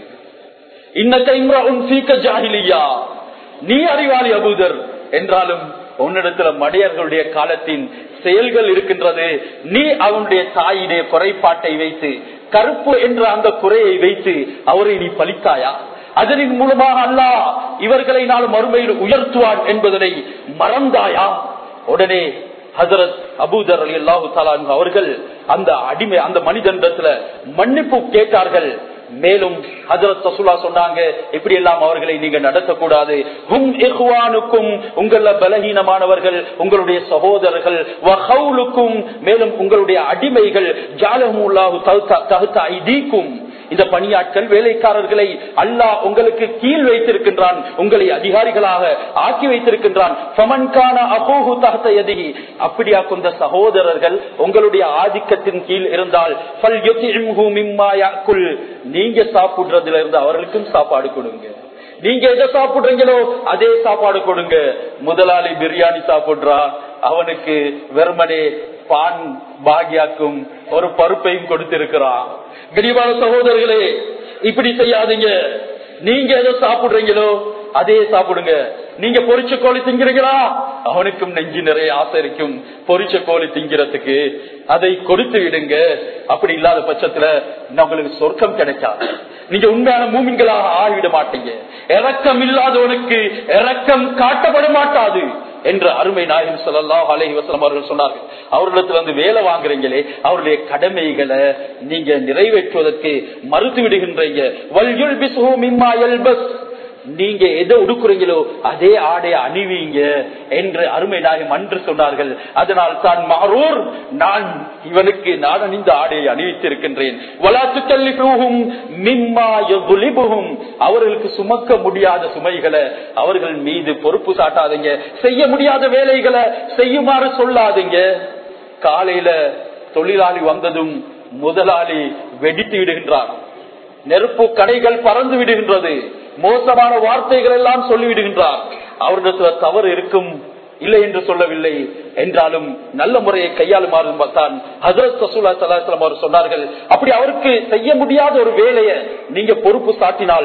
A: இன்னக இம்ரஉன் ஃபீக ஜாஹிலியா நீ அறிவாளி அபூதர் என்றாலும் உன்னிடத்துல மடையர்களுடைய காலத்தின் செயல்கள் இருக்கின்றது நீ அவனுடைய தாயுடைய குறைபாட்டை வைத்து கருப்பு என்ற அந்த குறையை வைத்து அவரை நீ பலித்தாயா அதனின் மூலமாக அல்லாஹ் இவர்களை நாள் மறுமையில் உயர்த்துவான் என்பதனை மறந்தாயா உடனே ஹசரத் அபூதர் அலி அல்லாஹு அவர்கள் அந்த அடிமை அந்த மனிதனிடத்துல மன்னிப்பு கேட்டார்கள் மேலும் ஹசரத் ரசூலா சொன்னாங்க இப்படி எல்லாம் அவர்களை நீங்க நடத்தக்கூடாது ஹும் இஹ்வானுக்கும் உங்கள பலகீனமானவர்கள் உங்களுடைய சகோதரர்கள் வஹவுலுக்கும் மேலும் உங்களுடைய அடிமைகள் ஜாலமுல்லாஹு தகுத்த ஐதீக்கும் இந்த பணியாட்கள் வேலைக்காரர்களை அல்லாஹ் உங்களுக்கு கீழ் வைத்திருக்கின்றான் உங்களை அதிகாரிகளாக ஆக்கி வைத்திருக்கின்றான் ஃபமன்கான அபோகு தகத்த எதிகி அப்படியா கொண்ட சகோதரர்கள் உங்களுடைய ஆதிக்கத்தின் கீழ் இருந்தால் ஃபல் யுத்இம்ஹு மிம்மா யாக்குல் நீங்க சாப்பிடுறதுல இருந்து அவர்களுக்கும் சாப்பாடு கொடுங்க நீங்க எதை சாப்பிடுறீங்களோ அதே சாப்பாடு கொடுங்க முதலாளி பிரியாணி சாப்பிடுறா அவனுக்கு வெறுமனே பான் பாகியாக்கும் ஒரு பருப்பையும் கொடுத்திருக்கிறான் கனிவான சகோதரர்களே இப்படி செய்யாதீங்க நீங்க எதை சாப்பிடுறீங்களோ அதே சாப்பிடுங்க நீங்க பொரிச்ச கோழி திங்கிறீங்களா அவனுக்கும் நெஞ்சு நிறைய ஆசை இருக்கும் பொரிச்ச கோழி திங்கிறதுக்கு அதை கொடுத்து விடுங்க அப்படி இல்லாத பட்சத்துல உங்களுக்கு சொர்க்கம் கிடைக்காது நீங்க உண்மையான மூமின்களாக ஆகிவிட மாட்டீங்க இறக்கம் இல்லாதவனுக்கு இறக்கம் காட்டப்பட மாட்டாது என்று அருமை நாயகம் சொல்லலாம் அலஹி வசலம் அவர்கள் சொன்னார்கள் அவர்களிடத்துல வந்து வேலை வாங்குறீங்களே அவருடைய கடமைகளை நீங்க நிறைவேற்றுவதற்கு மறுத்து விடுகின்றீங்க நீங்க எதை உடுக்குறீங்களோ அதே ஆடைய அணிவீங்க என்று அருமை நாயகம் அன்று சொன்னார்கள் அதனால் தான் மாறூர் நான் இவனுக்கு நான் அணிந்த ஆடையை அணிவித்திருக்கின்றேன் அவர்களுக்கு சுமக்க முடியாத சுமைகளை அவர்கள் மீது பொறுப்பு சாட்டாதீங்க செய்ய முடியாத வேலைகளை செய்யுமாறு சொல்லாதீங்க காலையில தொழிலாளி வந்ததும் முதலாளி வெடித்து விடுகின்றார் நெருப்பு கடைகள் பறந்து விடுகின்றது மோசமான வார்த்தைகள் எல்லாம் சொல்லிவிடுகின்றார் அவரிடத்துல தவறு இருக்கும் இல்லை என்று சொல்லவில்லை என்றாலும் நல்ல முறையை கையாளுமாறு தான் ஹசரத் சசூலா சலாஹம் அவர் சொன்னார்கள் அப்படி அவருக்கு செய்ய முடியாத ஒரு வேலையை நீங்க பொறுப்பு சாட்டினால்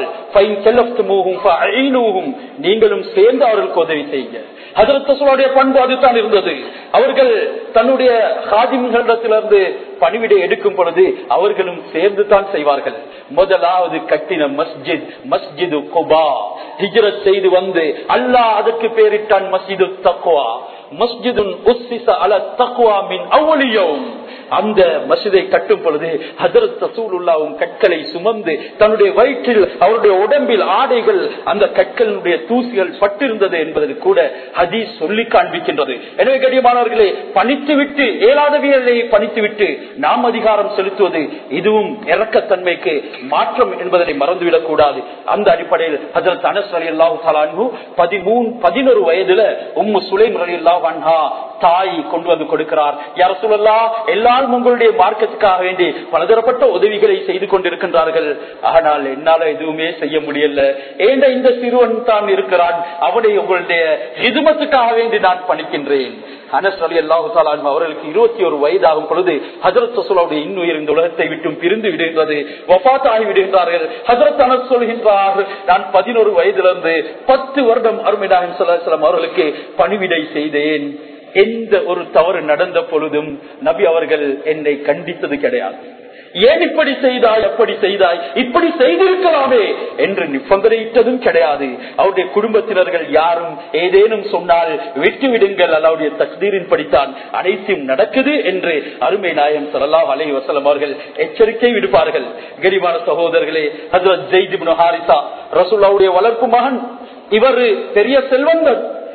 A: நீங்களும் சேர்ந்து அவர்களுக்கு உதவி செய்யுங்க ஹசரத் சசூலாவுடைய பண்பு அதுதான் இருந்தது அவர்கள் தன்னுடைய ஹாதிம்களிடத்திலிருந்து பணிவிடை எடுக்கும் பொழுது அவர்களும் சேர்ந்து தான் செய்வார்கள் முதலாவது கட்டின மஸ்ஜித் மஸ்ஜிது குபா ஹிஜரத் செய்து வந்து அல்லாஹ் அதற்கு பேரிட்டான் மஸ்ஜிது தக்குவா மஸ்ஜிதுன் உஸ்ஸிஸ அல தக்வா மின் அவ்வளியவும் அந்த மசிதை கட்டும் பொழுது ஹசரத் ரசூலுல்லாவும் கற்களை சுமந்து தன்னுடைய வயிற்றில் அவருடைய உடம்பில் ஆடைகள் அந்த கற்களுடைய தூசிகள் பட்டிருந்தது என்பது கூட ஹதீஸ் சொல்லி காண்பிக்கின்றது எனவே கடியமானவர்களே பணித்து விட்டு ஏழாதவியலை பணித்து விட்டு நாம் அதிகாரம் செலுத்துவது இதுவும் இறக்கத்தன்மைக்கு மாற்றம் என்பதனை மறந்துவிடக் கூடாது அந்த அடிப்படையில் ஹசரத் அனஸ் அலி அல்லாஹு பதிமூணு பதினொரு வயதுல உம்மு சுலைம் அலி அல்லாஹ் தாய் கொண்டு வந்து கொடுக்கிறார் யார சொல்லலா எல்லாரும் உங்களுடைய மார்க்கத்துக்காக வேண்டி பலதரப்பட்ட உதவிகளை செய்து கொண்டிருக்கின்றார்கள் ஆனால் என்னால எதுவுமே செய்ய முடியல ஏண்ட இந்த சிறுவன் தான் இருக்கிறான் அவனை உங்களுடைய ஹிதுமத்துக்காக வேண்டி நான் பணிக்கின்றேன் அனஸ் அலி அல்லாஹு அவர்களுக்கு இருபத்தி ஒரு வயதாகும் பொழுது ஹசரத் சசுலாவுடைய இன்னுயிர் இந்த உலகத்தை விட்டும் பிரிந்து விடுகின்றது வபாத் ஆகி விடுகின்றார்கள் ஹசரத் அனஸ் சொல்கின்றார் நான் பதினோரு வயதிலிருந்து பத்து வருடம் அருமைதாகம் சொல்லாம் அவர்களுக்கு பணிவிடை செய்தேன் எந்த ஒரு தவறு நடந்த பொழுதும் நபி அவர்கள் என்னை கண்டித்தது கிடையாது ஏன் இப்படி செய்தாய் அப்படி செய்தாய் இப்படி செய்திருக்கலாமே என்று நிபந்தனையிட்டதும் கிடையாது அவருடைய குடும்பத்தினர்கள் யாரும் ஏதேனும் சொன்னால் விட்டு விடுங்கள் அல்லாவுடைய தக்தீரின் படித்தான் அனைத்தும் நடக்குது என்று அருமை நாயம் சல்லா அலை வசலம் அவர்கள் எச்சரிக்கை விடுப்பார்கள் கரிமான சகோதரர்களே ஹசரத் ஜெய்திபின் ஹாரிசா ரசூல்லாவுடைய வளர்ப்பு மகன் இவர் பெரிய செல்வந்தர்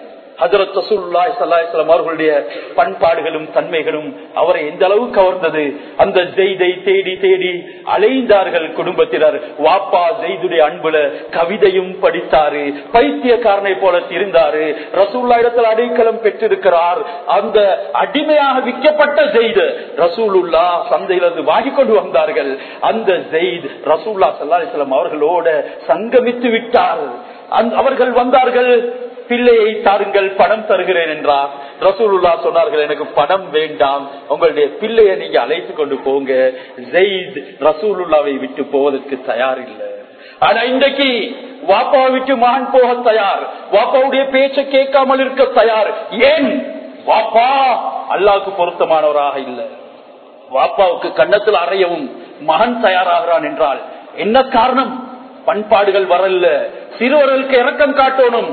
A: ஹசரத் ரசூல்லாய் சல்லாஹம் அவர்களுடைய பண்பாடுகளும் தன்மைகளும் அவரை எந்த அளவு கவர்ந்தது அந்த ஜெய்தை தேடி தேடி அலைந்தார்கள் குடும்பத்தினர் வாப்பா ஜெய்துடைய அன்புல கவிதையும் படித்தாரு பைத்தியக்காரனை போல இருந்தாரு ரசூல்லா இடத்தில் அடைக்கலம் பெற்றிருக்கிறார் அந்த அடிமையாக விற்கப்பட்ட ஜெய்து ரசூலுல்லா சந்தையிலிருந்து வாங்கி கொண்டு வந்தார்கள் அந்த ஜெயித் ரசூல்லா சல்லாஹம் அவர்களோட சங்கமித்து விட்டார் அவர்கள் வந்தார்கள் பிள்ளையை தாருங்கள் பணம் தருகிறேன் என்றார் ரசூலுல்லா சொன்னார்கள் எனக்கு பணம் வேண்டாம் உங்களுடைய பிள்ளையை நீங்க அழைத்து கொண்டு போங்க ஜெயித் ரசூலுல்லாவை விட்டு போவதற்கு தயார் இல்லை ஆனா இன்றைக்கு வாப்பாவை விட்டு மகன் போக தயார் வாப்பாவுடைய பேச்சை கேட்காமல் இருக்க தயார் ஏன் வாப்பா அல்லாவுக்கு பொருத்தமானவராக இல்லை வாப்பாவுக்கு கன்னத்தில் அறையவும் மகன் தயாராகிறான் என்றால் என்ன காரணம் பண்பாடுகள் வரல சிறுவர்களுக்கு இறக்கம் காட்டணும்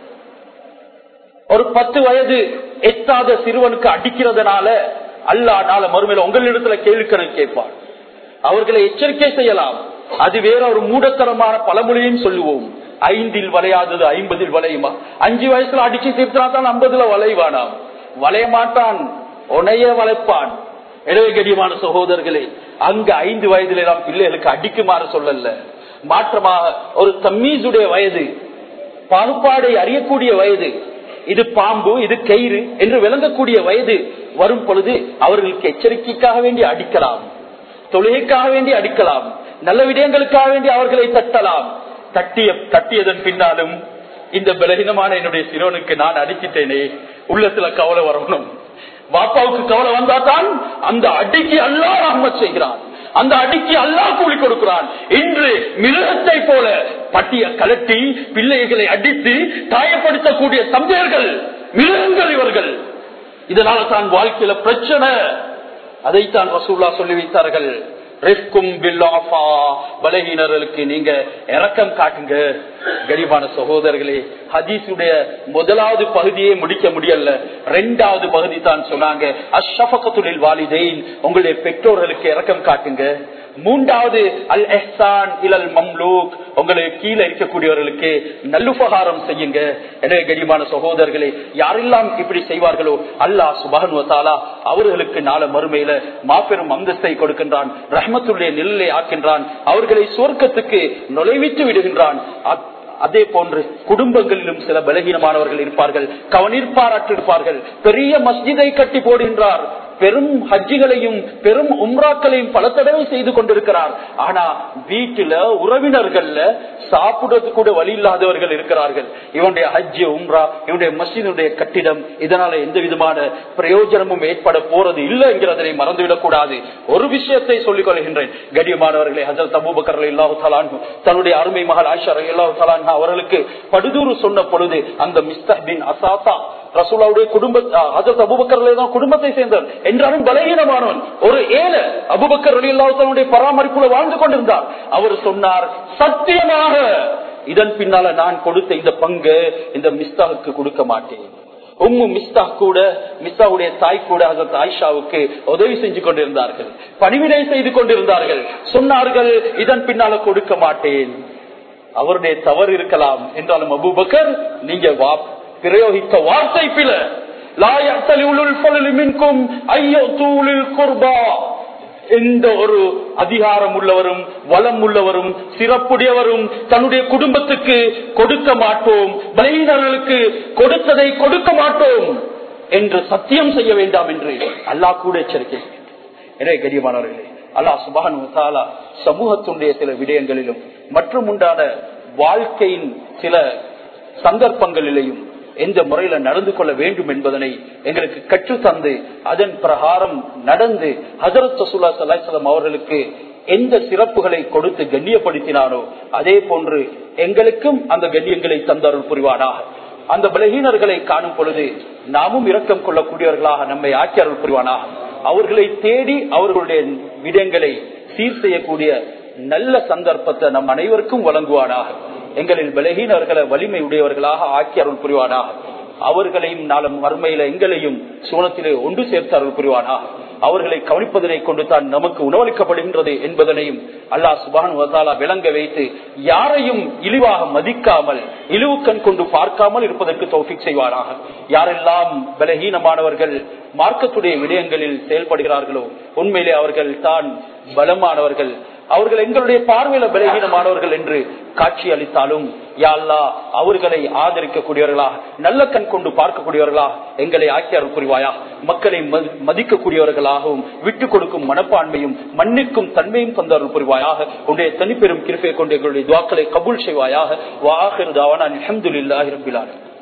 A: ஒரு பத்து வயது எட்டாத சிறுவனுக்கு அடிக்கிறதுனால அல்லா நாள மறுமையில உங்களிடத்துல கேள்விக்கணக்கு கேட்பார் அவர்களை எச்சரிக்கை செய்யலாம் அது வேற ஒரு மூடத்தனமான பழமொழியும் சொல்லுவோம் ஐந்தில் வளையாதது ஐம்பதில் வளையுமா அஞ்சு வயசுல அடிச்சு தீர்த்தா தான் ஐம்பதுல வளைவானாம் வளைய மாட்டான் உனைய வளைப்பான் எனவே கடியமான சகோதரர்களே அங்க ஐந்து வயதில நாம் பிள்ளைகளுக்கு அடிக்குமாறு சொல்லல மாற்றமாக ஒரு தம்மீசுடைய வயது பாகுபாடை அறியக்கூடிய வயது இது பாம்பு இது கயிறு என்று விளங்கக்கூடிய வயது வரும் பொழுது அவர்களுக்கு எச்சரிக்கைக்காக வேண்டி அடிக்கலாம் தொழுகைக்காக வேண்டி அடிக்கலாம் நல்ல விடயங்களுக்காக வேண்டி அவர்களை தட்டலாம் தட்டிய தட்டியதன் பின்னாலும் இந்த பலகீனமான என்னுடைய சிறுவனுக்கு நான் அடிச்சிட்டேனே உள்ளத்துல கவலை வரணும் பாப்பாவுக்கு கவலை வந்தா தான் அந்த அடிக்கு அல்லா ரஹ்மத் செய்கிறான் அந்த அடிக்கு அல்லா கூலி கொடுக்கிறான் இன்று மிருகத்தை போல பட்டிய கலட்டி பிள்ளைகளை அடித்து காயப்படுத்தக்கூடிய தந்தையர்கள் மிருகங்கள் இவர்கள் இதனால தான் வாழ்க்கையில பிரச்சனை அதைத்தான் ரசூல்லா சொல்லி வைத்தார்கள் பலகீனர்களுக்கு நீங்க இறக்கம் காட்டுங்க கரிபான சகோதரர்களே ஹதீஸுடைய முதலாவது பகுதியே முடிக்க முடியல ரெண்டாவது பகுதி தான் சொன்னாங்க அஷபகத்துலில் வாலிதேன் உங்களுடைய பெற்றோர்களுக்கு இறக்கம் காட்டுங்க மூன்றாவது அல் எஹ்சான் இலல் மம்லூக் உங்களுக்கு கீழே இருக்கக்கூடியவர்களுக்கு நல்லுபகாரம் செய்யுங்க எனவே கடிமான சகோதரர்களே யாரெல்லாம் இப்படி செய்வார்களோ அல்லாஹ் சுபகனுவத்தாலா அவர்களுக்கு நாள மறுமையில மாபெரும் அந்தஸ்தை கொடுக்கின்றான் ரஹ்மத்துடைய நிலையை ஆக்கின்றான் அவர்களை சுவர்க்கத்துக்கு நுழைவித்து விடுகின்றான் அதே போன்று குடும்பங்களிலும் சில பலகீனமானவர்கள் இருப்பார்கள் கவனிப்பாராட்டிருப்பார்கள் பெரிய மஸ்ஜிதை கட்டி போடுகின்றார் பெரும் ஹஜ்ஜிகளையும் பெரும் உம்ராக்களையும் பல தடவை செய்து கொண்டிருக்கிறார் ஆனா வீட்டுல உறவினர்கள்ல சாப்பிடுறது கூட வழி இல்லாதவர்கள் இருக்கிறார்கள் இவனுடைய ஹஜ்ஜு உம்ரா இவனுடைய மஸ்ஜிதுடைய கட்டிடம் இதனால எந்த விதமான பிரயோஜனமும் ஏற்பட போறது இல்லை என்கிறதனை மறந்துவிடக் கூடாது ஒரு விஷயத்தை சொல்லிக் கொள்கின்றேன் கடியமானவர்களே ஹசரத் அபூபக்கர் இல்லாஹு தலான் தன்னுடைய அருமை மகள் ஆஷா இல்லாஹு தலான் அவர்களுக்கு படுதூறு சொன்ன பொழுது அந்த மிஸ்தபின் அசாசா ரசூலாவுடைய குடும்ப ஹசரத் அபுபக்கர் தான் குடும்பத்தை சேர்ந்தவர் என்றாலும் பலகீனமானவன் ஒரு ஏழை அபுபக்கர் அலி அல்லாவுடைய பராமரிப்புல வாழ்ந்து கொண்டிருந்தார் அவர் சொன்னார் சத்தியமாக இதன் பின்னால நான் கொடுத்த இந்த பங்கு இந்த மிஸ்தாவுக்கு கொடுக்க மாட்டேன் உம்மு மிஸ்தா கூட மிஸ்தாவுடைய தாய் கூட அதற்கு ஆயிஷாவுக்கு உதவி செஞ்சு கொண்டிருந்தார்கள் பணிவிடை செய்து கொண்டிருந்தார்கள் சொன்னார்கள் இதன் பின்னால கொடுக்க மாட்டேன் அவருடைய தவறு இருக்கலாம் என்றாலும் அபுபக்கர் நீங்க வா பிரயோகித்த வார்த்தை பில எந்த ஒரு அதிகாரம் உள்ளவரும் வளம் உள்ளவரும் சிறப்புடையவரும் தன்னுடைய குடும்பத்துக்கு கொடுக்க மாட்டோம் பலகீனர்களுக்கு கொடுத்ததை கொடுக்க மாட்டோம் என்று சத்தியம் செய்ய வேண்டாம் என்று அல்லாஹ் கூட எச்சரிக்கை எனவே கரியமானவர்களே அல்லாஹ் சுபான் சமூகத்துடைய சில விடயங்களிலும் மற்றும் உண்டான வாழ்க்கையின் சில சந்தர்ப்பங்களிலேயும் எந்த முறையில நடந்து கொள்ள வேண்டும் என்பதனை எங்களுக்கு கற்று தந்து அதன் பிரகாரம் நடந்து ஹசரத் சசுல்லா சலாஹம் அவர்களுக்கு எந்த சிறப்புகளை கொடுத்து கண்ணியப்படுத்தினாரோ அதே போன்று எங்களுக்கும் அந்த கண்ணியங்களை தந்தருள் புரிவானாக அந்த பலகீனர்களை காணும் பொழுது நாமும் இரக்கம் கொள்ளக்கூடியவர்களாக நம்மை ஆக்கி அருள் புரிவானாக அவர்களை தேடி அவர்களுடைய விடயங்களை சீர் செய்யக்கூடிய நல்ல சந்தர்ப்பத்தை நம் அனைவருக்கும் வழங்குவானாக எங்களில் பலகீனர்களை வலிமை உடையவர்களாக ஆக்கி அருள் புரிவானாக அவர்களையும் நாளும் மறுமையில எங்களையும் சூனத்திலே ஒன்று சேர்த்து அருள் புரிவானாக அவர்களை கவனிப்பதனை கொண்டு தான் நமக்கு உணவளிக்கப்படுகின்றது என்பதனையும் அல்லாஹ் சுபான் வசாலா விளங்க வைத்து யாரையும் இழிவாக மதிக்காமல் இழிவுக்கண் கொண்டு பார்க்காமல் இருப்பதற்கு தௌஃபிக் செய்வாராக யாரெல்லாம் பலகீனமானவர்கள் மார்க்கத்துடைய விடயங்களில் செயல்படுகிறார்களோ உண்மையிலே அவர்கள் தான் பலமானவர்கள் அவர்கள் எங்களுடைய பார்வையில பலகீனமானவர்கள் என்று காட்சி அளித்தாலும் யாழ்லா அவர்களை ஆதரிக்கக்கூடியவர்களா நல்ல கண் கொண்டு பார்க்கக்கூடியவர்களா எங்களை ஆக்கியார் புரிவாயா மக்களை மதிக்கக்கூடியவர்களாகவும் விட்டுக் கொடுக்கும் மனப்பான்மையும் மன்னிக்கும் தன்மையும் தந்தவர்கள் புரிவாயாக உன்னுடைய தனிப்பெரும் கிருப்பை கொண்டு எங்களுடைய துவாக்களை கபூல் செய்வாயாக வாஹிர் தாவான அலமதுல்லாஹி ரபிலான